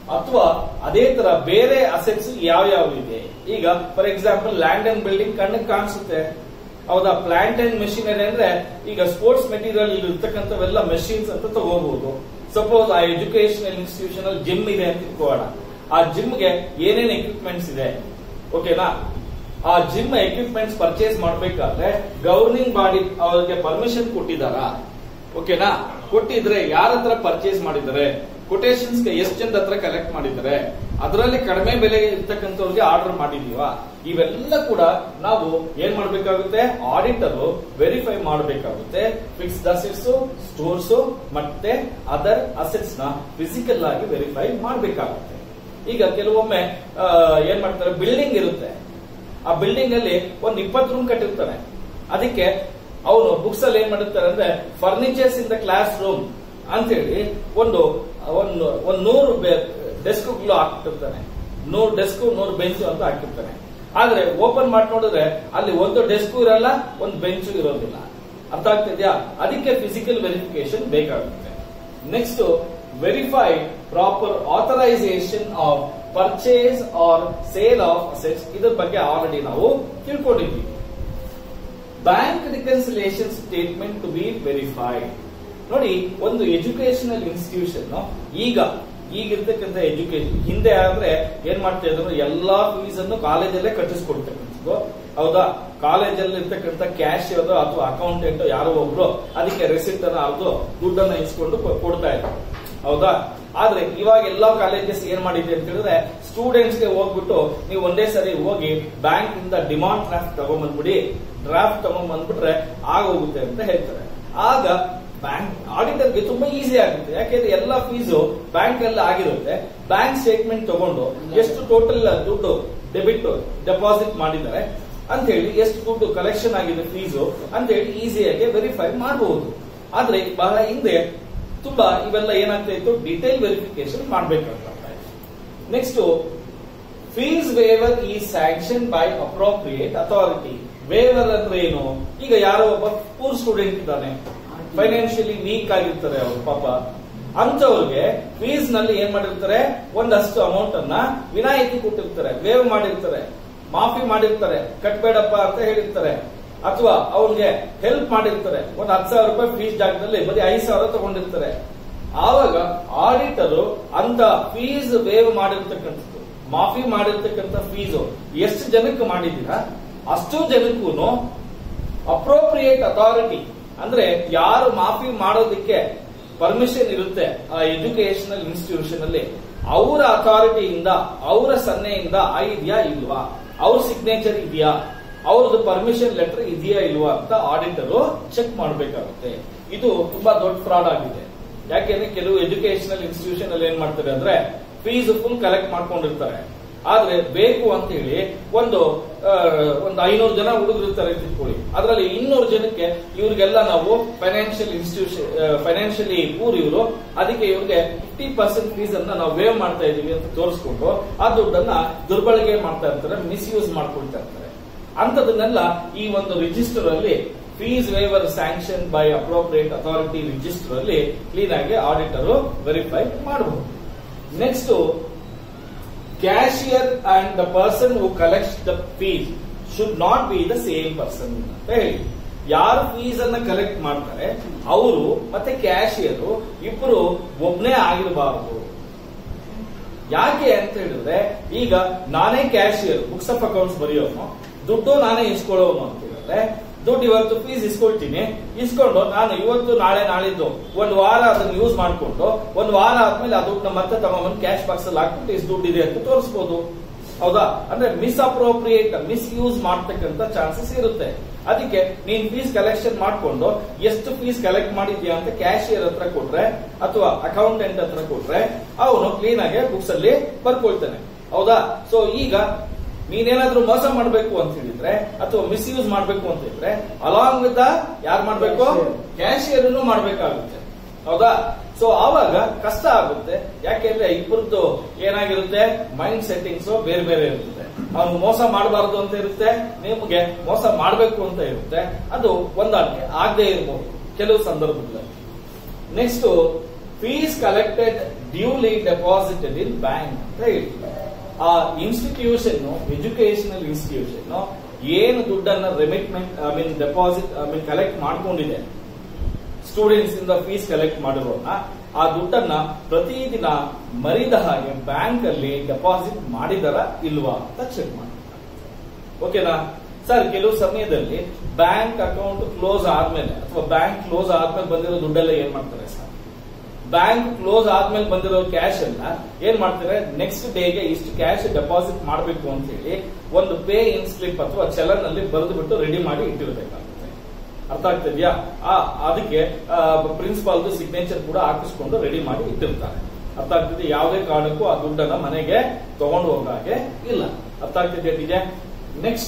S1: ಅಥವಾ ಅದೇ ತರ ಬೇರೆ ಅಸೆಟ್ಸ್ ಯಾವ ಯಾವ ಇದೆ ಈಗ for example land and building ಕಣ್ಣಿಗೆ ಕಾಣಿಸುತ್ತೆ ಹೌದಾ ಪ್ಲಾಂಟ್ ಅಂಡ್ ಮೆಷಿನರಿ ಅಂದ್ರೆ ಈಗ ಸ್ಪೋರ್ಟ್ಸ್ ಮೆಟೀರಿಯಲ್ ಇಲ್ಲಿ ಇರ್ತಕ್ಕಂಥವೆಲ್ಲ ಮೆಷಿನ್ಸ್ ಅಂತ ತಗೋಬಹುದು ಸಪೋಸ್ ಆ ಎಜುಕೇಶನಲ್ ಇನ್ಸ್ಟಿಟ್ಯೂಷನ್ ಅಲ್ಲಿ ಜಿಮ್ ಇದೆ ಅಂತ ಇಟ್ಕೋಣ ಆ ಜಿಮ್ಗೆ ಏನೇನ್ ಎಕ್ವಿಪ್ಮೆಂಟ್ಸ್ ಇದೆ ಓಕೆನಾ ಆ ಜಿಮ್ ಎಕ್ವಿಪ್ಮೆಂಟ್ಸ್ ಪರ್ಚೇಸ್ ಮಾಡಬೇಕಾದ್ರೆ ಗವರ್ನಿಂಗ್ ಬಾಡಿ ಅವ್ರಿಗೆ ಪರ್ಮಿಷನ್ ಕೊಟ್ಟಿದಾರಾ ಓಕೆನಾ ಕೊಟ್ಟಿದ್ರೆ ಯಾರ ಹತ್ರ ಪರ್ಚೇಸ್ ಮಾಡಿದ್ದಾರೆ ಕೊಟೇಶನ್ಸ್ ಎಷ್ಟು ಜನದ ಹತ್ರ ಕಲೆಕ್ಟ್ ಮಾಡಿದ್ದಾರೆ ಅದರಲ್ಲಿ ಕಡಿಮೆ ಬೆಲೆಗೆ ಇರ್ತಕ್ಕಂಥವ್ರಿಗೆ ಆರ್ಡರ್ ಮಾಡಿದೀವಾ ಇವೆಲ್ಲ ಕೂಡ ನಾವು ಏನ್ ಮಾಡ್ಬೇಕಾಗುತ್ತೆ ಆಡಿಟರ್ ವೆರಿಫೈ ಮಾಡಬೇಕಾಗುತ್ತೆ ಫಿಕ್ಸ್ಡ್ ಅಸೆಟ್ಸ್ ಸ್ಟೋರ್ಸ್ ಮತ್ತೆ ಅದರ್ ಅಸೆಟ್ಸ್ ನ ಫಿಸಿಕಲ್ ಆಗಿ ವೆರಿಫೈ ಮಾಡಬೇಕಾಗುತ್ತೆ ಈಗ ಕೆಲವೊಮ್ಮೆ ಆ, ಏನ್ ಮಾಡ್ತಾರೆ ಬಿಲ್ಡಿಂಗ್ ಇರುತ್ತೆ ಆ ಬಿಲ್ಡಿಂಗ್ ಅಲ್ಲಿ ಒಂದ್ ಇಪ್ಪತ್ತು ರೂಮ್ ಕಟ್ಟಿರ್ತಾನೆ ಅದಕ್ಕೆ ಅವನು ಬುಕ್ಸ್ ಅಲ್ಲಿ ಏನ್ ಮಾಡಿರ್ತಾರೆ ಅಂದ್ರೆ furnitures in the classroom ಅಂತೇಳಿ ಒಂದು ಒಂದು ಒಂದ್ ನೂರು ಡೆಸ್ಕ್ಗಳು ಹಾಕಿರ್ತಾನೆ ನೂರು ಡೆಸ್ಕ್ ನೂರು ಬೆಂಚ್ ಅಂತ ಹಾಕಿರ್ತಾನೆ ಆದ್ರೆ ಓಪನ್ ಮಾಡಿ ನೋಡಿದ್ರೆ ಅಲ್ಲಿ ಒಂದು ಡೆಸ್ಕ್ ಇರಲ್ಲ ಒಂದು ಬೆಂಚ್ ಇರೋದಿಲ್ಲ ಅರ್ಥ ಆಗ್ತಿದ್ಯಾ ಅದಕ್ಕೆ ಫಿಸಿಕಲ್ ವೆರಿಫಿಕೇಶನ್ ಬೇಕಾಗುತ್ತೆ next verify proper authorisation of purchase or sale of assets ಇದ್ರ ಬಗ್ಗೆ ಆಲ್ರೆಡಿ ನಾವು ತಿಳ್ಕೊಂಡಿದ್ದೀವಿ bank reconciliation statement to be verified ನೋಡಿ ಒಂದು ಎಜುಕೇಶನಲ್ ಇನ್ಸ್ಟಿಟ್ಯೂಷನ್ ಈಗ ಈಗಿರ್ತಕ್ಕಂಥ ಎಜುಕೇಶನ್ ಹಿಂದೆ ಆದ್ರೆ ಏನ್ ಮಾಡ್ತಾ ಇದ್ರು ಎಲ್ಲಾ ಫೀಸ್ ಅನ್ನು ಕಾಲೇಜಲ್ಲೇ ಕಟ್ಟಿಸ್ಕೊಡ್ತಕ್ಕಂಥದ್ದು ಹೌದಾ ಕಾಲೇಜಲ್ಲಿ ಇರ್ತಕ್ಕಂಥ ಕ್ಯಾಶ್ ಅಥವಾ ಅಕೌಂಟೆಂಟ್ ಯಾರೋ ಒಬ್ರು ಅದಕ್ಕೆ ರೆಸಿಪ್ಟ್ ಅನ್ನ ಅರ್ದು ದುಡ್ಡನ್ನ ಇಸ್ಕೊಂಡು ಕೊ- ಕೊಡ್ತಾ ಇದ್ರು ಹೌದಾ ಆದ್ರೆ ಇವಾಗ ಎಲ್ಲಾ ಕಾಲೇಜಸ್ ಏನ್ ಮಾಡಿದೆ ಅಂತ ಹೇಳಿದ್ರೆ ಸ್ಟೂಡೆಂಟ್ಸ್ ಗೆ ಹೋಗ್ಬಿಟ್ಟು ನೀವು ಒಂದೇ ಸರಿ ಹೋಗಿ ಬ್ಯಾಂಕ್ ಇಂದ ಡಿಮಾಂಡ್ ಡ್ರಾಫ್ಟ್ ತಗೊಂಡ್ಬಂದ್ಬಿಡಿ ಡ್ರಾಫ್ಟ್ ತಗೊಂಡ್ಬಂದ್ಬಿಟ್ರೆ ಆಗೋಗುತ್ತೆ ಅಂತ ಹೇಳ್ತಾರೆ ಆಗ ಬ್ಯಾಂಕ್ ಆಡಿಟರ್ಗೆ ತುಂಬಾ ಈಸಿ ಆಗುತ್ತೆ ಯಾಕೆಂದ್ರೆ ಎಲ್ಲ ಫೀಸು ಬ್ಯಾಂಕ್ ಅಲ್ಲಿ ಆಗಿರುತ್ತೆ ಬ್ಯಾಂಕ್ ಸ್ಟೇಟ್ಮೆಂಟ್ ತಗೊಂಡು ಎಷ್ಟು ಟೋಟಲ್ ದುಡ್ಡು ಡೆಬಿಟ್ ಡೆಪಾಸಿಟ್ ಮಾಡಿದ್ದಾರೆ ಅಂತ ಹೇಳಿ ಎಷ್ಟು ದುಡ್ಡು ಕಲೆಕ್ಷನ್ ಆಗಿದೆ ಫೀಸು ಅಂತ ಹೇಳಿ ಈಸಿಯಾಗಿ ವೆರಿಫೈ ಮಾಡಬಹುದು ಆದ್ರೆ ಬಹಳ ಹಿಂದೆ ತುಂಬಾ ಇವೆಲ್ಲ ಏನಾಗ್ತಾ ಇತ್ತು ಡಿಟೇಲ್ ವೆರಿಫಿಕೇಶನ್ ಮಾಡ್ಬೇಕಾಗ್ತದೆ ನೆಕ್ಸ್ಟ್ ಫೀಸ್ ವೇವರ್ ಈ sanction by appropriate authority waiver ಅಂದ್ರೆ ಏನು ಈಗ ಯಾರೋ ಒಬ್ಬ ಪೂರ್ ಸ್ಟೂಡೆಂಟ್ ಇದ್ದಾನೆ ಫೈನಾನ್ಷಿಯಲಿ ವೀಕ್ ಆಗಿರ್ತಾರೆ ಅವರು ಪಾಪ ಅಂತವ್ರಿಗೆ ಫೀಸ್ ನಲ್ಲಿ ಏನ್ ಮಾಡಿರ್ತಾರೆ ಒಂದಷ್ಟು ಅಮೌಂಟ್ ಅನ್ನ ವಿನಾಯಿತಿ ಕೊಟ್ಟಿರ್ತಾರೆ ವೇವ್ ಮಾಡಿರ್ತಾರೆ ಮಾಫಿ ಮಾಡಿರ್ತಾರೆ ಕಟ್ಬೇಡಪ್ಪ ಅಂತ ಹೇಳಿರ್ತಾರೆ ಅಥವಾ ಅವ್ರಿಗೆ ಹೆಲ್ಪ್ ಮಾಡಿರ್ತಾರೆ ಒಂದ್ ಹತ್ತು ಸಾವಿರ ರೂಪಾಯಿ ಫೀಸ್ ಜಾಗದಲ್ಲಿ ಬರೀ ಐದು ಸಾವಿರ ತಗೊಂಡಿರ್ತಾರೆ ಆವಾಗ ಆಡಿಟರು ಅಂತ ಫೀಸ್ ವೇವ್ ಮಾಡಿರ್ತಕ್ಕಂಥದ್ದು ಮಾಫಿ ಮಾಡಿರ್ತಕ್ಕಂಥ ಫೀಸು ಎಷ್ಟು ಜನಕ್ಕೆ ಮಾಡಿದ್ದೀರಾ ಅಷ್ಟು ಜನಕ್ಕೂ ಅಪ್ರೋಪ್ರಿಯೇಟ್ ಅಥಾರಿಟಿ ಅಂದ್ರೆ ಯಾರು ಮಾಫಿ ಮಾಡೋದಕ್ಕೆ ಪರ್ಮಿಷನ್ ಇರುತ್ತೆ ಆ ಎಜುಕೇಶನಲ್ ಇನ್ಸ್ಟಿಟ್ಯೂಷನ್ ಅಲ್ಲಿ ಅವರ ಅಥಾರಿಟಿಯಿಂದ ಅವರ ಸನ್ನೆಯಿಂದ ಆ ಇದೆಯಾ ಇಲ್ವಾ ಅವ್ರ ಸಿಗ್ನೇಚರ್ ಇದೆಯಾ ಅವ್ರದ್ದು ಪರ್ಮಿಷನ್ ಲೆಟರ್ ಇದೆಯಾ ಇಲ್ವಾ ಅಂತ ಆಡಿಟರು ಚೆಕ್ ಮಾಡಬೇಕಾಗುತ್ತೆ ಇದು ತುಂಬಾ ದೊಡ್ಡ ಫ್ರಾಡ್ ಆಗಿದೆ ಯಾಕೆಂದ್ರೆ ಕೆಲವು ಎಜುಕೇಶನಲ್ ಇನ್ಸ್ಟಿಟ್ಯೂಷನ್ ಅಲ್ಲಿ ಏನ್ ಮಾಡ್ತಾರೆ ಅಂದ್ರೆ ಫೀಸ್ ಫುಲ್ ಕಲೆಕ್ಟ್ ಮಾಡ್ಕೊಂಡಿರ್ತಾರೆ ಆದ್ರೆ ಬೇಕು ಅಂತ ಹೇಳಿ ಒಂದು ಆ, ಒಂದು ಐನೂರು ಜನ ಹುಡುಗರು ಇರ್ತಾರೆ ಅಂತ ಇಟ್ಕೊಳ್ಳಿ ಅದರಲ್ಲಿ ಇನ್ನೂರು ಜನಕ್ಕೆ ಇವ್ರಿಗೆಲ್ಲ ನಾವು ಫೈನಾನ್ಷಿಯಲ್ ಇನ್ಸ್ಟಿಟ್ಯೂಷನ್ ಫೈನಾನ್ಷಿಯಲಿ ಪೂರ್ ಇವರು ಅದಕ್ಕೆ ಇವ್ರಿಗೆ ಫಿಫ್ಟಿ ಪರ್ಸೆಂಟ್ ಫೀಸ್ ಅನ್ನ ನಾವು ವೇವ್ ಮಾಡ್ತಾ ಇದೀವಿ ಅಂತ ತೋರಿಸ್ಕೊಂಡು ಆ ದುಡ್ಡನ್ನ ದುರ್ಬಳಕೆ ಮಾಡ್ತಾ ಇರ್ತಾರೆ ಮಿಸ್ಯೂಸ್ ಮಾಡ್ಕೊಳ್ತಾ ಇರ್ತಾರೆ ಅಂತದನ್ನೆಲ್ಲ ಈ ಒಂದು ರಿಜಿಸ್ಟರ್ ಅಲ್ಲಿ fees waiver sanction by appropriate authority register ಅಲ್ಲಿ ಕ್ಲೀನ್ ಆಗಿ ಆಡಿಟರ್ ವೆರಿಫೈ ಮಾಡಬಹುದು next cashier and the person who collects the fees should not be the same person ಅಂತ ಹೇಳಿ ಯಾರು ಫೀಸ್ ಅನ್ನ ಕಲೆಕ್ಟ್ ಮಾಡ್ತಾರೆ ಅವರು ಮತ್ತೆ ಕ್ಯಾಶಿಯರ್ ಇಬ್ಬರು ಒಬ್ನೇ ಆಗಿರಬಾರದು ಯಾಕೆ ಅಂತ ಹೇಳಿದ್ರೆ ಈಗ ನಾನೇ ಕ್ಯಾಶಿಯರ್ ಬುಕ್ಸ್ ಆಫ್ ಅಕೌಂಟ್ಸ್ ಬರೆಯೋನು ದುಡ್ಡು ನಾನೇ ಇಸ್ಕೊಳ್ಳೋನು ಅಂತ ಹೇಳಿದ್ರೆ ದುಡ್ಡು ಇವತ್ತು ಫೀಸ್ ಇಸ್ಕೊಳ್ತೀನಿ ಇಸ್ಕೊಂಡು ನಾನು ಇವತ್ತು ನಾಳೆ ನಾಳಿದ್ದು ಒಂದು ವಾರ ಅದನ್ನ ಯೂಸ್ ಮಾಡ್ಕೊಂಡು ಒಂದು ವಾರ ಆದ್ಮೇಲೆ ಆ ದುಡ್ಡನ್ನ ಮತ್ತೆ ತಗೊಂಡ್ಬಂದು ಕ್ಯಾಶ್ ಬಾಕ್ಸ್ ಅಲ್ಲಿ ಹಾಕ್ಬಿಟ್ಟು ಇಷ್ಟು ದುಡ್ಡು ಇದೆ ಅಂತ ತೋರಿಸಬಹುದು ಹೌದಾ ಅಂದ್ರೆ ಮಿಸ್ ಅಪ್ರೋಪ್ರಿಯೇಟ್ ಮಿಸ್ ಯೂಸ್ ಮಾಡ್ತಕ್ಕಂತ ಚಾನ್ಸಸ್ ಇರುತ್ತೆ ಅದಕ್ಕೆ ನೀನ್ ಫೀಸ್ ಕಲೆಕ್ಷನ್ ಮಾಡ್ಕೊಂಡು ಎಷ್ಟು ಫೀಸ್ ಕಲೆಕ್ಟ್ ಮಾಡಿದ್ಯಾ ಅಂತ ಕ್ಯಾಶಿಯರ್ ಹತ್ರ ಕೊಟ್ರೆ ಅಥವಾ ಅಕೌಂಟೆಂಟ್ ಹತ್ರ ಕೊಟ್ರೆ ಅವನು ಕ್ಲೀನ್ ಆಗಿ ಬುಕ್ಸ್ ಅಲ್ಲಿ ಬರ್ಕೊಳ್ತಾನೆ ಹೌದಾ ಸೊ ಈಗ ನೀನೇನಾದ್ರೂ ಮೋಸ ಮಾಡ್ಬೇಕು ಅಂತ ಹೇಳಿದ್ರೆ ಅಥವಾ ಮಿಸ್ಯೂಸ್ ಮಾಡ್ಬೇಕು ಅಂತ ಹೇಳಿದ್ರೆ ಅಲಾಂಗ್ ವಿತ್ ಯಾರು ಮಾಡ್ಬೇಕು ಕ್ಯಾಶಿಯರ್ ಮಾಡ್ಬೇಕಾಗುತ್ತೆ ಹೌದಾ ಸೊ ಆವಾಗ ಕಷ್ಟ ಆಗುತ್ತೆ ಯಾಕೆಂದ್ರೆ ಇಬ್ಬರದ್ದು ಏನಾಗಿರುತ್ತೆ ಮೈಂಡ್ ಸೆಟ್ಟಿಂಗ್ಸ್ ಬೇರೆ ಬೇರೆ ಇರುತ್ತೆ ಅವ್ನು ಮೋಸ ಮಾಡಬಾರದು ಅಂತ ಇರುತ್ತೆ ನಿಮಗೆ ಮೋಸ ಮಾಡಬೇಕು ಅಂತ ಇರುತ್ತೆ ಅದು ಹೊಂದಾಣಿಕೆ ಆಗದೆ ಇರಬಹುದು ಕೆಲವು ಸಂದರ್ಭಗಳಲ್ಲಿ next fees collected duly deposited in bank ಅಂತ ಹೇಳ್ತೀವಿ ಆ ಇನ್ಸ್ಟಿಟ್ಯೂಷನ್ ಎಜುಕೇಶನಲ್ ಇನ್ಸ್ಟಿಟ್ಯೂಷನ್ ಏನು ದುಡ್ಡನ್ನ remitment I mean deposit I mean collect ಮಾಡ್ಕೊಂಡಿದೆ ಸ್ಟೂಡೆಂಟ್ಸ್ ಇಂದ ಫೀಸ್ ಕಲೆಕ್ಟ್ ಮಾಡಿರೋನ ಆ ದುಡ್ಡನ್ನ ಪ್ರತಿದಿನ ಮರಿದ ಹಾಗೆ ಬ್ಯಾಂಕ್ ಅಲ್ಲಿ ಡೆಪಾಸಿಟ್ ಮಾಡಿದಾರ ಇಲ್ವಾ ಅಂತ ಚೆಕ್ ಮಾಡಿ ಓಕೆನಾ ಸರ್ ಕೆಲವು ಸಮಯದಲ್ಲಿ ಬ್ಯಾಂಕ್ ಅಕೌಂಟ್ ಕ್ಲೋಸ್ ಆದ್ಮೇಲೆ ಅಥವಾ ಬ್ಯಾಂಕ್ ಕ್ಲೋಸ್ ಆದ್ಮೇಲೆ ಬಂದಿರೋ ದುಡ್ಡೆಲ್ಲ ಏನ್ ಮಾಡ್ತಾರೆ ಸರ್ ಬ್ಯಾಂಕ್ ಕ್ಲೋಸ್ ಆದ್ಮೇಲೆ ಬಂದಿರೋ ಕ್ಯಾಶ್ ಅನ್ನ ಏನ್ ಮಾಡ್ತಾರೆ ನೆಕ್ಸ್ಟ್ ಡೇಗೆ ಇಷ್ಟು ಕ್ಯಾಶ್ ಡೆಪಾಸಿಟ್ ಮಾಡಬೇಕು ಅಂತ ಹೇಳಿ ಒಂದು ಪೇ ಇನ್ ಸ್ಲಿಪ್ ಅಥವಾ ಚಲನ್ ಅಲ್ಲಿ ಬರೆದು ಬಿಟ್ಟು ರೆಡಿ ಮಾಡಿ ಇಟ್ಟಿರ್ಬೇಕಾಗುತ್ತೆ ಅರ್ಥ ಆಗ್ತಿದ್ಯಾ ಆ ಅದಕ್ಕೆ ಪ್ರಿನ್ಸಿಪಾಲ್ ಸಿಗ್ನೇಚರ್ ಕೂಡ ಹಾಕಿಸ್ಕೊಂಡು ರೆಡಿ ಮಾಡಿ ಇಟ್ಟಿರ್ತಾರೆ ಅರ್ಥ ಆಗ್ತಿದೆ ಯಾವುದೇ ಕಾರಣಕ್ಕೂ ಆ ದುಡ್ಡನ್ನ ಮನೆಗೆ ತಗೊಂಡು ಹೋಗೋ ಹಾಗೆ ಇಲ್ಲ ಅರ್ಥ ಆಗ್ತಿದೆಯಾ ಟೀಚೆ next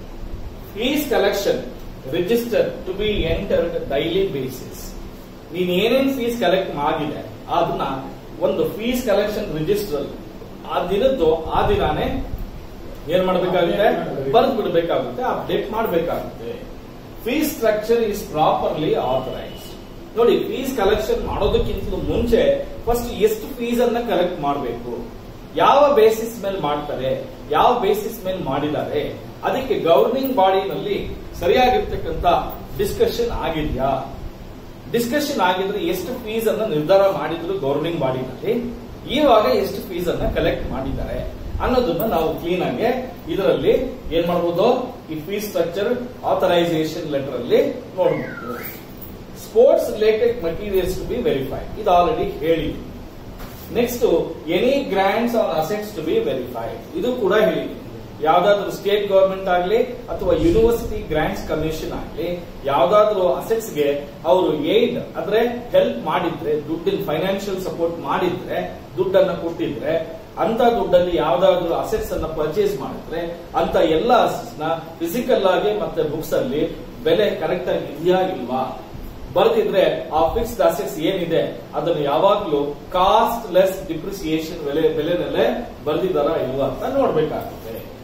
S1: fees collection register to be entered daily basis ನೀನ್ ಏನೇನ್ ಫೀಸ್ ಕಲೆಕ್ಟ್ ಮಾಡಿದೆ ಅದನ್ನ ಒಂದು ಫೀಸ್ ಕಲೆಕ್ಷನ್ ರಿಜಿಸ್ಟರ್ ಆ ದಿನದ್ದು ಆ ದಿನಾನೇ ಏನ್ ಮಾಡ್ಬೇಕಾಗುತ್ತೆ ಬರೆದು ಬಿಡಬೇಕಾಗುತ್ತೆ ಅಪ್ಡೇಟ್ ಮಾಡಬೇಕಾಗುತ್ತೆ fees structure is properly authorise ನೋಡಿ ಫೀಸ್ ಕಲೆಕ್ಷನ್ ಮಾಡೋದಕ್ಕಿಂತ ಮುಂಚೆ ಫಸ್ಟ್ ಎಷ್ಟು ಫೀಸ್ ಅನ್ನ ಕಲೆಕ್ಟ್ ಮಾಡಬೇಕು ಯಾವ ಬೇಸಿಸ್ ಮೇಲೆ ಮಾಡ್ತಾರೆ ಯಾವ ಬೇಸಿಸ್ ಮೇಲೆ ಮಾಡಿದ್ದಾರೆ ಅದಕ್ಕೆ ಗವರ್ನಿಂಗ್ ಬಾಡಿನಲ್ಲಿ ಸರಿಯಾಗಿರ್ತಕ್ಕಂತ ಡಿಸ್ಕಷನ್ ಆಗಿದ್ಯಾ ಡಿಸ್ಕಷನ್ ಆಗಿದ್ರೆ ಎಷ್ಟು ಫೀಸ್ ಅನ್ನ ನಿರ್ಧಾರ ಮಾಡಿದ್ರು ಗವರ್ನಿಂಗ್ ಬಾಡಿನಲ್ಲಿ ಇವಾಗ ಎಷ್ಟು ಫೀಸ್ ಅನ್ನ ಕಲೆಕ್ಟ್ ಮಾಡಿದ್ದಾರೆ ಅನ್ನೋದನ್ನ ನಾವು ಕ್ಲೀನ್ ಆಗಿ ಇದರಲ್ಲಿ ಏನ್ ಮಾಡಬಹುದು ಈ ಫೀಸ್ ಸ್ಟ್ರಕ್ಚರ್ ಆಥರೈಸೇಷನ್ ಲೆಟರ್ ಅಲ್ಲಿ ನೋಡಬಹುದು sports related materials to be verified ಇದು ಆಲ್ರೆಡಿ ಹೇಳಿದ್ವಿ next any grants on assets to be verified ಇದು ಕೂಡ ಹೇಳಿದ್ವಿ ಯಾವ್ದಾದ್ರು ಸ್ಟೇಟ್ ಗವರ್ಮೆಂಟ್ ಆಗ್ಲಿ ಅಥವಾ ಯೂನಿವರ್ಸಿಟಿ ಗ್ರಾಂಟ್ಸ್ ಕಮಿಷನ್ ಆಗ್ಲಿ ಯಾವ್ದಾದ್ರು ಅಸೆಟ್ಸ್ ಗೆ ಅವರು ಏಡ್ ಅಂದ್ರೆ ಹೆಲ್ಪ್ ಮಾಡಿದ್ರೆ ದುಡ್ಡಿನ ಫೈನಾನ್ಷಿಯಲ್ ಸಪೋರ್ಟ್ ಮಾಡಿದ್ರೆ ದುಡ್ಡನ್ನ ಕೊಟ್ಟಿದ್ರೆ ಅಂತ ದುಡ್ಡಲ್ಲಿ ಯಾವ್ದಾದ್ರು ಅಸೆಟ್ಸ್ ಅನ್ನ ಪರ್ಚೇಸ್ ಮಾಡಿದ್ರೆ ಅಂತ ಎಲ್ಲ ಅಸೆಟ್ಸ್ ನ ಫಿಸಿಕಲ್ ಆಗಿ ಮತ್ತೆ ಬುಕ್ಸ್ ಅಲ್ಲಿ ಬೆಲೆ ಕರೆಕ್ಟ್ ಆಗಿ ಇದೆಯಾ ಇಲ್ವಾ ಬರ್ದಿದ್ರೆ ಆ ಫಿಕ್ಸ್ಡ್ ಅಸೆಟ್ಸ್ ಏನಿದೆ ಅದನ್ನು ಯಾವಾಗ್ಲೂ ಕಾಸ್ಟ್ ಲೆಸ್ ಡಿಪ್ರಿಸಿಯೇಷನ್ ಬೆಲೆ ಬೆಲೆನಲ್ಲೇ ಬರ್ದಿದಾರ ಇಲ್ವಾ ಅಂತ ನೋಡ್ಬೇಕಾಗುತ್ತೆ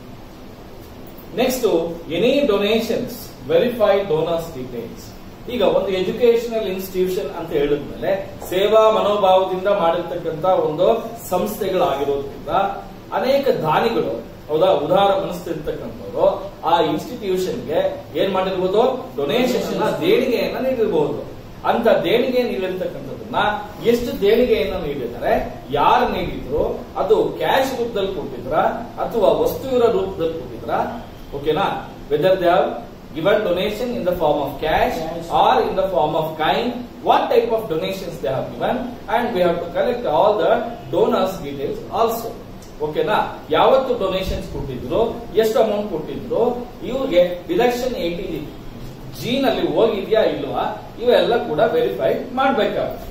S1: next any donations verified donors details ಈಗ ಒಂದು ಎಜುಕೇಶನಲ್ ಇನ್ಸ್ಟಿಟ್ಯೂಷನ್ ಅಂತ ಹೇಳಿದ್ಮೇಲೆ ಸೇವಾ ಮನೋಭಾವದಿಂದ ಮಾಡಿರ್ತಕ್ಕಂತ ಒಂದು ಸಂಸ್ಥೆಗಳಾಗಿರೋದ್ರಿಂದ ಅನೇಕ ದಾನಿಗಳು ಹೌದಾ ಉದಾರ ಮನಸ್ಸಿರ್ತಕ್ಕಂಥವ್ರು ಆ ಇನ್ಸ್ಟಿಟ್ಯೂಷನ್ಗೆ ಏನ್ ಮಾಡಿರ್ಬೋದು ಡೊನೇಷನ್ ದೇಣಿಗೆಯನ್ನ ನೀಡಿರಬಹುದು ಅಂತ ದೇಣಿಗೆ ನೀಡಿರ್ತಕ್ಕಂಥದ್ದನ್ನ ಎಷ್ಟು ದೇಣಿಗೆಯನ್ನ ನೀಡಿದ್ದಾರೆ ಯಾರು ನೀಡಿದ್ರು ಅದು ಕ್ಯಾಶ್ ರೂಪದಲ್ಲಿ ಕೊಟ್ಟಿದ್ರ ಅಥವಾ ವಸ್ತುವಿನ ರೂಪದಲ್ಲಿ ಕೊಟ್ಟಿದ್ರ ಓಕೆನಾ whether they have given donation in the form of cash or in the form of kind what type of donations they have given and we have to collect all the donors details also ಓಕೆನಾ ಯಾವತ್ತು donations ಕೊಟ್ಟಿದ್ರು ಎಷ್ಟು amount ಕೊಟ್ಟಿದ್ರು ಇವ್ರಿಗೆ deduction eighty G ನಲ್ಲಿ ಹೋಗಿದ್ಯಾ ಇಲ್ವಾ ಇವೆಲ್ಲ ಕೂಡ ವೆರಿಫೈ ಮಾಡಬೇಕಾಗುತ್ತೆ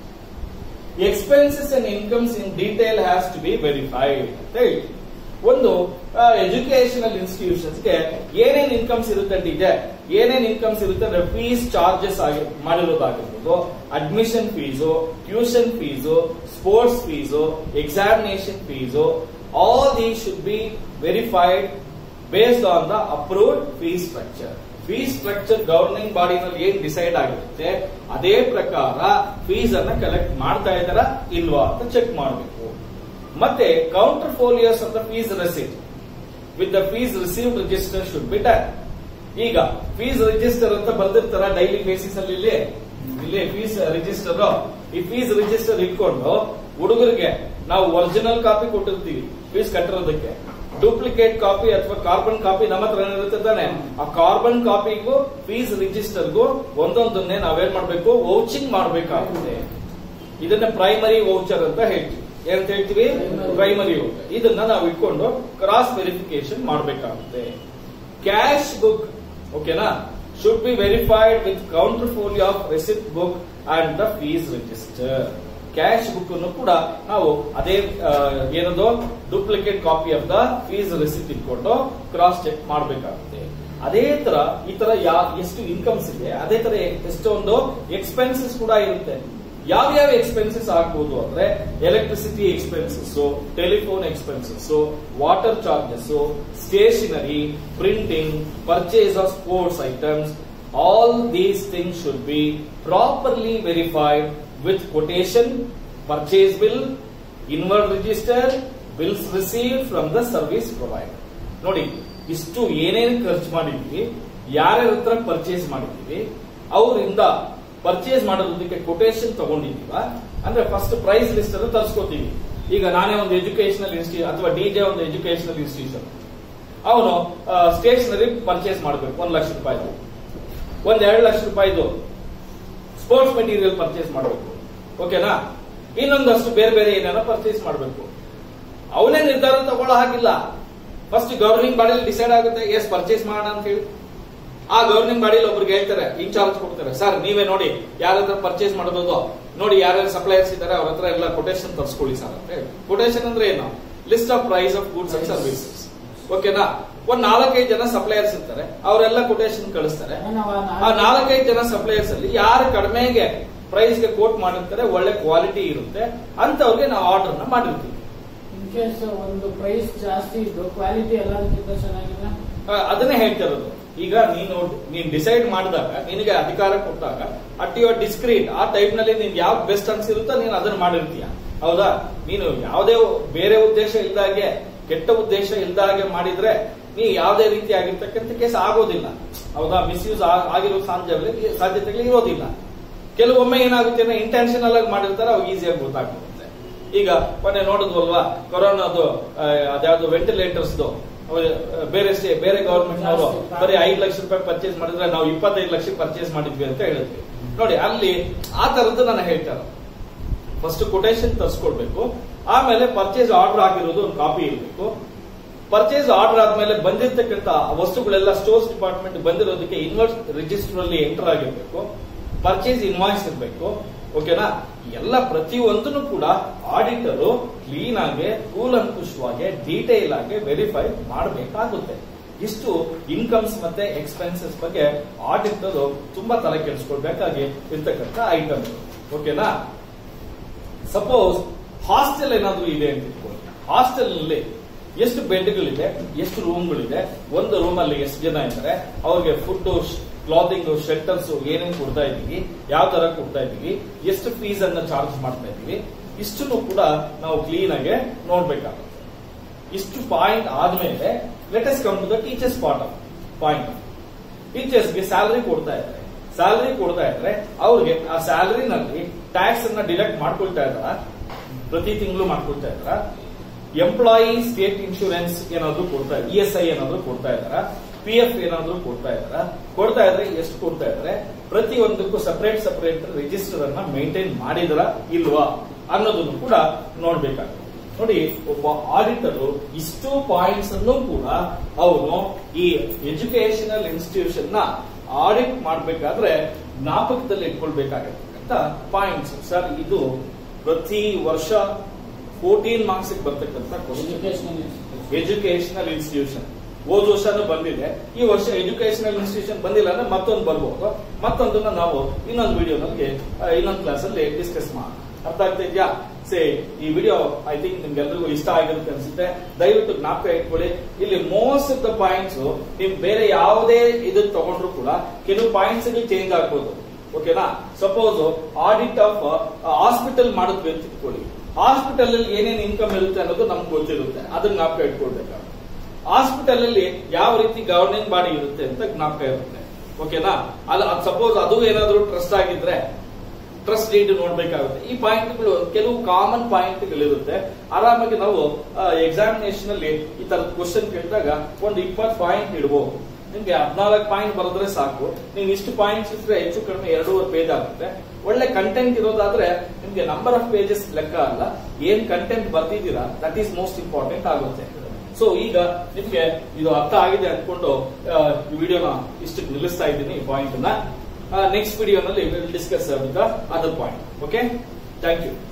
S1: expenses and incomes in detail has to be verified ಅಂತ ಹೇಳಿ ಒಂದು ಎಜುಕೇಶನಲ್ ಇನ್ಸ್ಟಿಟ್ಯೂಷನ್ಸ್ಗೆ ಏನೇನ್ ಇನ್ಕಮ್ಸ್ ಇರುತ್ತೆ ಇದೆ ಏನೇನ್ ಇನ್ಕಮ್ಸ್ ಇರುತ್ತೆ ಅಂದ್ರೆ ಫೀಸ್ ಚಾರ್ಜಸ್ ಆಗಿ ಮಾಡಿರೋದಾಗಿರ್ಬೋದು admission fees tuition fees sports fees examination fees all the should be verified based on the approved fees structure fees structure governing ಬಾಡಿನಲ್ಲಿ ಏನ್ ಡಿಸೈಡ್ ಆಗಿರುತ್ತೆ ಅದೇ ಪ್ರಕಾರ ಫೀಸ್ ಅನ್ನ ಕಲೆಕ್ಟ್ ಮಾಡ್ತಾ ಇದಾರ ಇಲ್ವಾ ಅಂತ ಚೆಕ್ ಮಾಡಬೇಕು ಮತ್ತೆ counter folios of the fees receipt with the fees receive register should be done ಈಗ ಫೀಸ್ ರಿಜಿಸ್ಟರ್ ಅಂತ ಬರ್ದಿರ್ತಾರ ಡೈಲಿ ಬೇಸಿಸ್ ಅಲ್ಲಿ ಇಲ್ಲಿ ಇಲ್ಲಿ ಫೀಸ್ ರಿಜಿಸ್ಟರ್ ಈ ಫೀಸ್ ರಿಜಿಸ್ಟರ್ ಇಟ್ಕೊಂಡು ಹುಡುಗರಿಗೆ ನಾವು ಒರಿಜಿನಲ್ ಕಾಪಿ ಕೊಟ್ಟಿರ್ತೀವಿ ಫೀಸ್ ಕಟ್ಟಿರೋದಕ್ಕೆ ಡೂಪ್ಲಿಕೇಟ್ ಕಾಪಿ ಅಥವಾ ಕಾರ್ಬನ್ ಕಾಪಿ ನಮ್ಮ ಹತ್ರ ಇರುತ್ತೆ ತಾನೆ ಆ ಕಾರ್ಬನ್ ಕಾಪಿಗೂ ಫೀಸ್ ರಿಜಿಸ್ಟರ್ಗೂ ಒಂದೊಂದನ್ನೇ ನಾವೇನ್ ಮಾಡ್ಬೇಕು ವೌಚಿಂಗ್ ಮಾಡ್ಬೇಕಾಗುತ್ತೆ ಇದನ್ನ ಪ್ರೈಮರಿ ವೌಚರ್ ಅಂತ ಹೇಳ್ತೀವಿ ಏನಂತ ಹೇಳ್ತೀವಿ ಪ್ರೈಮರಿ ವೌಚರ್ ಇದನ್ನ ನಾವು ಇಟ್ಕೊಂಡು ಕ್ರಾಸ್ ವೆರಿಫಿಕೇಶನ್ ಮಾಡಬೇಕಾಗುತ್ತೆ ಕ್ಯಾಶ್ ಬುಕ್ ಓಕೆನಾ should be verified with counter folio of receipt book and the fees register cash book ಅನ್ನು ಕೂಡ ನಾವು ಅದೇ ಆ, ಏನದು duplicate copy of the fees receipt ಇಟ್ಕೊಂಡು ಕ್ರಾಸ್ ಚೆಕ್ ಮಾಡಬೇಕಾಗುತ್ತೆ ಅದೇ ತರ ಈ ತರ ಯಾ ಎಷ್ಟು ಇನ್ಕಮ್ಸ್ ಇದೆ ಅದೇ ತರ ಎಷ್ಟೊಂದು ಎಕ್ಸ್ಪೆನ್ಸಸ್ ಕೂಡ ಇರುತ್ತೆ ಯಾವ ಯಾವ ಎಕ್ಸ್ಪೆನ್ಸಸ್ ಆಗ್ಬೋದು ಅಂದ್ರೆ electricity expenses telephone expenses water charges stationery printing purchase of sports items all these things should be properly verified with quotation purchase bill inward register bills receive from the service provider ನೋಡಿ ಇಷ್ಟು ಏನೇನು ಖರ್ಚು ಮಾಡಿದ್ವಿ ಯಾರ್ಯಾರ ಹತ್ರ purchase ಮಾಡಿದ್ವಿ ಅವರಿಂದ purchase ಮಾಡೋದಕ್ಕೆ ಕೊಟೇಶನ್ ತಗೊಂಡಿದೀವ ಅಂದ್ರೆ ಫಸ್ಟ್ ಪ್ರೈಸ್ ಲಿಸ್ಟ್ ಅನ್ನು ತರಿಸ್ಕೋತೀವಿ ಈಗ ನಾನೇ ಒಂದು ಎಜುಕೇಶನಲ್ ಇನ್ಸ್ಟಿಟ್ಯೂಟ್ ಅಥವಾ ಡಿಜೆ ಒಂದು ಎಜುಕೇಶನಲ್ ಇನ್ಸ್ಟಿಟ್ಯೂಷನ್ ಅವನು ಸ್ಟೇಷನರಿ ಪರ್ಚೇಸ್ ಮಾಡಬೇಕು ಒಂದ್ ಲಕ್ಷ ರೂಪಾಯಿದು ಒಂದ್ ಎರಡು ಲಕ್ಷ ರೂಪಾಯಿದು ಸ್ಪೋರ್ಟ್ಸ್ ಮೆಟೀರಿಯಲ್ ಪರ್ಚೇಸ್ ಮಾಡಬೇಕು ಓಕೆನಾ ಇನ್ನೊಂದಷ್ಟು ಬೇರೆ ಬೇರೆ ಏನಾರ ಪರ್ಚೇಸ್ ಮಾಡಬೇಕು ಅವನೇ ನಿರ್ಧಾರ ತಗೊಳ್ಳೋ ಹಾಗಿಲ್ಲ ಫಸ್ಟ್ ಗವರ್ನಿಂಗ್ ಬಾಡಿಲಿ ಡಿಸೈಡ್ ಆಗುತ್ತೆ ಎಸ್ ಪರ್ಚೇಸ್ ಮಾಡೋಣ ಅಂತ ಹೇಳಿ ಆ ಗವರ್ನಿಂಗ್ ಬಾಡಿಲಿ ಒಬ್ರಿಗೆ ಹೇಳ್ತಾರೆ ಇನ್ಚಾರ್ಜ್ ಕೊಡ್ತಾರೆ ಸರ್ ನೀವೇ ನೋಡಿ ಯಾರ ಹತ್ರ ಪರ್ಚೇಸ್ ಮಾಡಬಹುದು ನೋಡಿ ಯಾರ್ಯಾರು ಸಪ್ಲೈಯರ್ಸ್ ಇದ್ದಾರೆ ಅವ್ರ ಹತ್ರ ಎಲ್ಲ ಕೊಟೇಶನ್ ತರಿಸ್ಕೊಳ್ಳಿ ಸರ್ ಅಂತ ಹೇಳಿ ಕೊಟೇಶನ್ ಅಂದ್ರೆ ಏನು list of price of goods and services ಓಕೆನಾ ಒಂದ್ ನಾಲ್ಕೈದು ಜನ ಸಪ್ಲೈಯರ್ಸ್ ಇರ್ತಾರೆ ಅವರೆಲ್ಲ ಕೊಟೇಶನ್ ಕಳಿಸ್ತಾರೆ ಆ ನಾಲ್ಕೈದು ಜನ ಸಪ್ಲೈಯರ್ಸ್ ಅಲ್ಲಿ ಯಾರು ಕಡಿಮೆಗೆ ಪ್ರೈಸ್ ಗೆ ಕೋಟ್ ಮಾಡಿರ್ತಾರೆ ಒಳ್ಳೆ ಕ್ವಾಲಿಟಿ ಇರುತ್ತೆ ಅಂತವ್ರಿಗೆ ನಾವು ಆರ್ಡರ್ ನ ಮಾಡಿರ್ತೀವಿ
S2: ಇನ್ ಕೇಸ್ ಒಂದು ಪ್ರೈಸ್ ಜಾಸ್ತಿ ಇದ್ದು ಕ್ವಾಲಿಟಿ ಎಲ್ಲದಕ್ಕಿಂತ ಚೆನ್ನಾಗಿಲ್ಲ
S1: ಆ, ಅದನ್ನೇ ಹೇಳ್ತಾ ಇರೋದು ಈಗ ನೀನು ನೀನ್ ಡಿಸೈಡ್ ಮಾಡಿದಾಗ ನಿನಗೆ ಅಧಿಕಾರ ಕೊಟ್ಟಾಗ ಅಟ್ ಯುವರ್ ಡಿಸ್ಕ್ರೀಟ್ ಆ ಟೈಪ್ ನಲ್ಲಿ ನೀನ್ ಯಾವ್ದು ಬೆಸ್ಟ್ ಅನ್ಸಿರುತ್ತೋ ನೀನು ಅದನ್ನ ಮಾಡಿರ್ತೀಯ ಹೌದಾ ನೀನು ಯಾವುದೇ ಬೇರೆ ಉದ್ದೇಶ ಇಲ್ದಾಗೆ ಕೆಟ್ಟ ಉದ್ದೇಶ ಇಲ್ದಾಗೆ ಮಾಡಿದ್ರೆ ನೀ ಯಾವುದೇ ರೀತಿ ಆಗಿರ್ತಕ್ಕಂಥ ಕೇಸ್ ಆಗೋದಿಲ್ಲ ಹೌದಾ ಮಿಸ್ಯೂಸ್ ಆಗಿರೋ ಸಾಧ್ಯ ಸಾಧ್ಯತೆಗಳು ಇರೋದಿಲ್ಲ ಕೆಲವೊಮ್ಮೆ ಏನಾಗುತ್ತೆ ಅಂದ್ರೆ ಇಂಟೆನ್ಷನಲ್ ಆಗಿ ಮಾಡಿರ್ತಾರೆ ಅವಾಗ ಈಸಿಯಾಗಿ ಗೊತ್ತಾಗ್ಬಿಡುತ್ತೆ ಈಗ ಮೊನ್ನೆ ನೋಡಿದ್ವಲ್ವಾ ಕೊರೋನಾದು ಆ, ಅದ್ಯಾವ್ದು ವೆಂಟಿಲೇಟರ್ಸ್ ಬೇರೆ ಸ್ಟೇ- ಬೇರೆ ಗವರ್ಮೆಂಟ್ ನವರು
S2: ಜಾಸ್ತಿ.
S1: ಬರೀ ಐದು ಲಕ್ಷ ರೂಪಾಯಿ ಪರ್ಚೇಸ್ ಮಾಡಿದ್ರೆ ನಾವು ಇಪ್ಪತ್ತೈದು ಲಕ್ಷ ಪರ್ಚೇಸ್ ಮಾಡಿದ್ವಿ ಅಂತ ಹೇಳಿದ್ವಿ ನೋಡಿ ಅಲ್ಲಿ ಆ ತರದ್ದು ನಾನು ಹೇಳ್ತಾರೆ ಫಸ್ಟ್ ಕೊಟೇಶನ್ ತರಿಸ್ಕೊಡ್ಬೇಕು ಆಮೇಲೆ ಪರ್ಚೇಸ್ ಆರ್ಡರ್ ಆಗಿರೋದು ಒಂದು ಕಾಪಿ ಇರಬೇಕು ಪರ್ಚೇಸ್ ಆರ್ಡರ್ ಆದ್ಮೇಲೆ ಬಂದಿರ್ತಕ್ಕಂಥ ವಸ್ತುಗಳೆಲ್ಲ ಸ್ಟೋರ್ಸ್ ಡಿಪಾರ್ಟ್ಮೆಂಟ್ ಬಂದಿರೋದಕ್ಕೆ ಇನ್ವರ್ಸ್ ರಿಜಿಸ್ಟರ್ ಅಲ್ಲಿ ಎಂಟರ್ ಆಗಿರ್ಬೇಕು ಪರ್ಚೇಸ್ ಇನ್ವಾಯ್ಸ್ ಇರಬೇಕು ಓಕೆನಾ ಎಲ್ಲ ಪ್ರತಿಯೊಂದನ್ನು ಕೂಡ ಆಡಿಟರ್ ಕ್ಲೀನ್ ಆಗಿ ಕೂಲಂಕುಷವಾಗಿ ಡೀಟೇಲ್ ಆಗಿ ವೆರಿಫೈ ಮಾಡಬೇಕಾಗುತ್ತೆ ಇಷ್ಟು ಇನ್ಕಮ್ಸ್ ಮತ್ತೆ ಎಕ್ಸ್ಪೆನ್ಸಸ್ ಬಗ್ಗೆ ಆಡಿಟರ್ ತುಂಬಾ ತಲೆ ಕೆಡಿಸ್ಕೊಳ್ಬೇಕಾಗಿ ಇರ್ತಕ್ಕಂಥ ಐಟಮ್ ಓಕೆನಾ ಸಪೋಸ್ ಹಾಸ್ಟೆಲ್ ಏನಾದ್ರೂ ಇದೆ ಅಂತ ಇಟ್ಕೊಳ್ಳಿ ಹಾಸ್ಟೆಲ್ ನಲ್ಲಿ ಎಷ್ಟು ಬೆಡ್ಗಳಿದೆ ಎಷ್ಟು ರೂಮ್ಗಳಿದೆ ಒಂದು ರೂಮ್ ಅಲ್ಲಿ ಎಷ್ಟು ಜನ ಇದ್ದಾರೆ ಅವ್ರಿಗೆ ಫುಡ್ ಕ್ಲಾತಿಂಗ್ ಶೆಲ್ಟರ್ಸ್ ಏನೇನು ಕೊಡ್ತಾ ಇದೀವಿ ಯಾವ ತರ ಕೊಡ್ತಾ ಇದೀವಿ ಎಷ್ಟು ಫೀಸ್ ಅನ್ನ ಚಾರ್ಜ್ ಮಾಡ್ತಾ ಇದೀವಿ ಇಷ್ಟನ್ನು ಕೂಡ ನಾವು ಕ್ಲೀನ್ ಆಗಿ ನೋಡ್ಬೇಕಾಗುತ್ತೆ ಇಷ್ಟು ಪಾಯಿಂಟ್ ಆದ್ಮೇಲೆ let's come to the teachers part of point ಟೀಚರ್ಸ್ಗೆ ಸ್ಯಾಲರಿ ಕೊಡ್ತಾ ಇದ್ದಾರೆ ಸ್ಯಾಲರಿ ಕೊಡ್ತಾ ಇದ್ರೆ ಅವ್ರಿಗೆ ಆ ಸ್ಯಾಲರಿನಲ್ಲಿ ಟ್ಯಾಕ್ಸ್ ಅನ್ನ ಡಿಡಕ್ಟ್ ಮಾಡ್ಕೊಳ್ತಾ ಇದ್ದಾರ ಪ್ರತಿ ತಿಂಗಳು ಮಾಡ್ಕೊಳ್ತಾ ಇದ್ದಾರ ಎಂಪ್ಲಾಯಿ ಸ್ಟೇಟ್ ಇನ್ಶೂರೆನ್ಸ್ ಏನಾದ್ರು ಕೊಡ್ತಾ ಇ ಎಸ್ ಐ ಏನಾದ್ರು ಕೊಡ್ತಾ ಇದ್ದಾರ ಪಿ ಎಫ್ ಏನಾದ್ರು ಕೊಡ್ತಾ ಇದ್ದಾರ ಕೊಡ್ತಾ ಇದ್ರೆ ಎಷ್ಟು ಕೊಡ್ತಾ ಇದ್ದಾರೆ ಪ್ರತಿಯೊಂದಕ್ಕೂ ಸಪರೇಟ್ ಸಪರೇಟ್ ರಿಜಿಸ್ಟರ್ ಅನ್ನ ಮೇಂಟೈನ್ ಮಾಡಿದ್ರ ಇಲ್ವಾ ಅನ್ನೋದನ್ನು ಕೂಡ ನೋಡ್ಬೇಕಾಗುತ್ತೆ ನೋಡಿ ಒಬ್ಬ ಆಡಿಟರ್ ಇಷ್ಟು ಪಾಯಿಂಟ್ಸ್ ಅನ್ನು ಕೂಡ ಅವನು ಈ ಎಜುಕೇಶನಲ್ ಇನ್ಸ್ಟಿಟ್ಯೂಷನ್ ನ ಆಡಿಟ್ ಮಾಡಬೇಕಾದ್ರೆ ಜ್ಞಾಪಕದಲ್ಲಿ ಇಟ್ಕೊಳ್ಬೇಕಾಗಿರ್ತಕ್ಕಂಥ ಪಾಯಿಂಟ್ಸ್ ಸರ್ ಇದು ಪ್ರತಿ ವರ್ಷ ಫೋರ್ಟೀನ್ ಮಾರ್ಕ್ಸ್ ಬರ್ತಕ್ಕಂಥ ಕ್ವಶನ್
S2: ಎಜುಕೇಶನ್
S1: ಎಜುಕೇಶನಲ್ ಇನ್ಸ್ಟಿಟ್ಯೂಷನ್ ಹೋದ ವರ್ಷನೂ ಬಂದಿದೆ ಈ ವರ್ಷ ಎಜುಕೇಶನಲ್ ಇನ್ಸ್ಟಿಟ್ಯೂಷನ್ ಬಂದಿಲ್ಲ ಅಂದ್ರೆ ಮತ್ತೊಂದು ಬರ್ಬೋದು ಮತ್ತೊಂದನ್ನ ನಾವು ಇನ್ನೊಂದು ವಿಡಿಯೋನಲ್ಲಿ ಇನ್ನೊಂದು ಕ್ಲಾಸ್ ಅಲ್ಲಿ ಡಿಸ್ಕಸ್ ಮಾಡೋಣ ಅರ್ಥ ಆಗ್ತಾ ಇದೆಯಾ ಸೇ ಈ ವಿಡಿಯೋ ಐ ಥಿಂಕ್ ನಿಮ್ಗೆಲ್ರಿಗೂ ಇಷ್ಟ ಆಗಿರುತ್ತೆ ಅನ್ಸುತ್ತೆ ದಯವಿಟ್ಟು ಜ್ಞಾಪಕ ಇಟ್ಕೊಳ್ಳಿ ಇಲ್ಲಿ ಮೋಸ್ಟ್ ಆಫ್ ದ ಪಾಯಿಂಟ್ಸ್ ನಿಮ್ ಬೇರೆ ಯಾವುದೇ ಇದು ತಗೊಂಡ್ರು ಕೂಡ ಕೆಲವು ಪಾಯಿಂಟ್ಸ್ ಚೇಂಜ್ ಆಗ್ಬೋದು ಓಕೆನಾ ಸಪೋಸ್ ಆಡಿಟ್ ಆಫ್ ಹಾಸ್ಪಿಟಲ್ ಮಾಡಿದ್ವಿ ಅಂತ ಇಟ್ಕೊಳ್ಳಿ ಹಾಸ್ಪಿಟಲ್ ಅಲ್ಲಿ ಏನೇನು ಇನ್ಕಮ್ ಇರುತ್ತೆ ಅನ್ನೋದು ನಮ್ಗೆ ಗೊತ್ತಿರುತ್ತೆ ಅದನ್ನ ಜ್ಞಾಪಕ ಇಟ್ಕೊಳ್ಬೇಕಾಗುತ್ತೆ ಹಾಸ್ಪಿಟಲ್ ಅಲ್ಲಿ ಯಾವ ರೀತಿ ಗವರ್ನಿಂಗ್ ಬಾಡಿ ಇರುತ್ತೆ ಅಂತ ಜ್ಞಾಪಕ ಇರುತ್ತೆ ಓಕೆನಾ ಅಲ್ಲ ಸಪೋಸ್ ಅದು ಏನಾದ್ರು ಟ್ರಸ್ಟ್ ಆಗಿದ್ರೆ ಟ್ರಸ್ಟ್ ಡೀಡ್ ನೋಡ್ಬೇಕಾಗುತ್ತೆ ಈ ಪಾಯಿಂಟ್ಗಳು ಕೆಲವು ಕಾಮನ್ ಪಾಯಿಂಟ್ಗಳಿರುತ್ತೆ ಆರಾಮಾಗಿ ನಾವು ಎಕ್ಸಾಮಿನೇಷನ್ ಅಲ್ಲಿ ಈ ತರದ ಕ್ವಶನ್ ಕೇಳಿದಾಗ ಒಂದು ಇಪ್ಪತ್ತು ಪಾಯಿಂಟ್ ಇಡಬಹುದು ನಿಮ್ಗೆ ಹದಿನಾಲ್ಕು ಪಾಯಿಂಟ್ ಬರೆದ್ರೆ ಸಾಕು ನೀವು ಇಷ್ಟು ಪಾಯಿಂಟ್ಸ್ ಇದ್ರೆ ಹೆಚ್ಚು ಕಡಿಮೆ ಎರಡೂವರೆ ಪೇಜ್ ಆಗುತ್ತೆ ಒಳ್ಳೆ ಕಂಟೆಂಟ್ ಇರೋದಾದ್ರೆ ನಿಮ್ಗೆ ನಂಬರ್ ಆಫ್ ಪೇಜಸ್ ಲೆಕ್ಕ ಅಲ್ಲ ಏನ್ ಕಂಟೆಂಟ್ ಬರ್ದಿದ್ದೀರಾ ದಟ್ ಈಸ್ ಮೋಸ್ಟ್ ಇಂಪಾರ್ಟೆಂಟ್ ಆಗುತ್ತೆ ಸೊ ಈಗ ನಿಮ್ಗೆ ಇದು ಅರ್ಥ ಆಗಿದೆ ಅನ್ಕೊಂಡು ಆ, ಈ ವಿಡಿಯೋನ ಇಷ್ಟಕ್ಕೆ ನಿಲ್ಲಿಸ್ತಾ ಇದ್ದೀನಿ ಈ ಪಾಯಿಂಟ್ ನ ನೆಕ್ಸ್ಟ್ ವಿಡಿಯೋನಲ್ಲಿ will discuss with other point okay thank you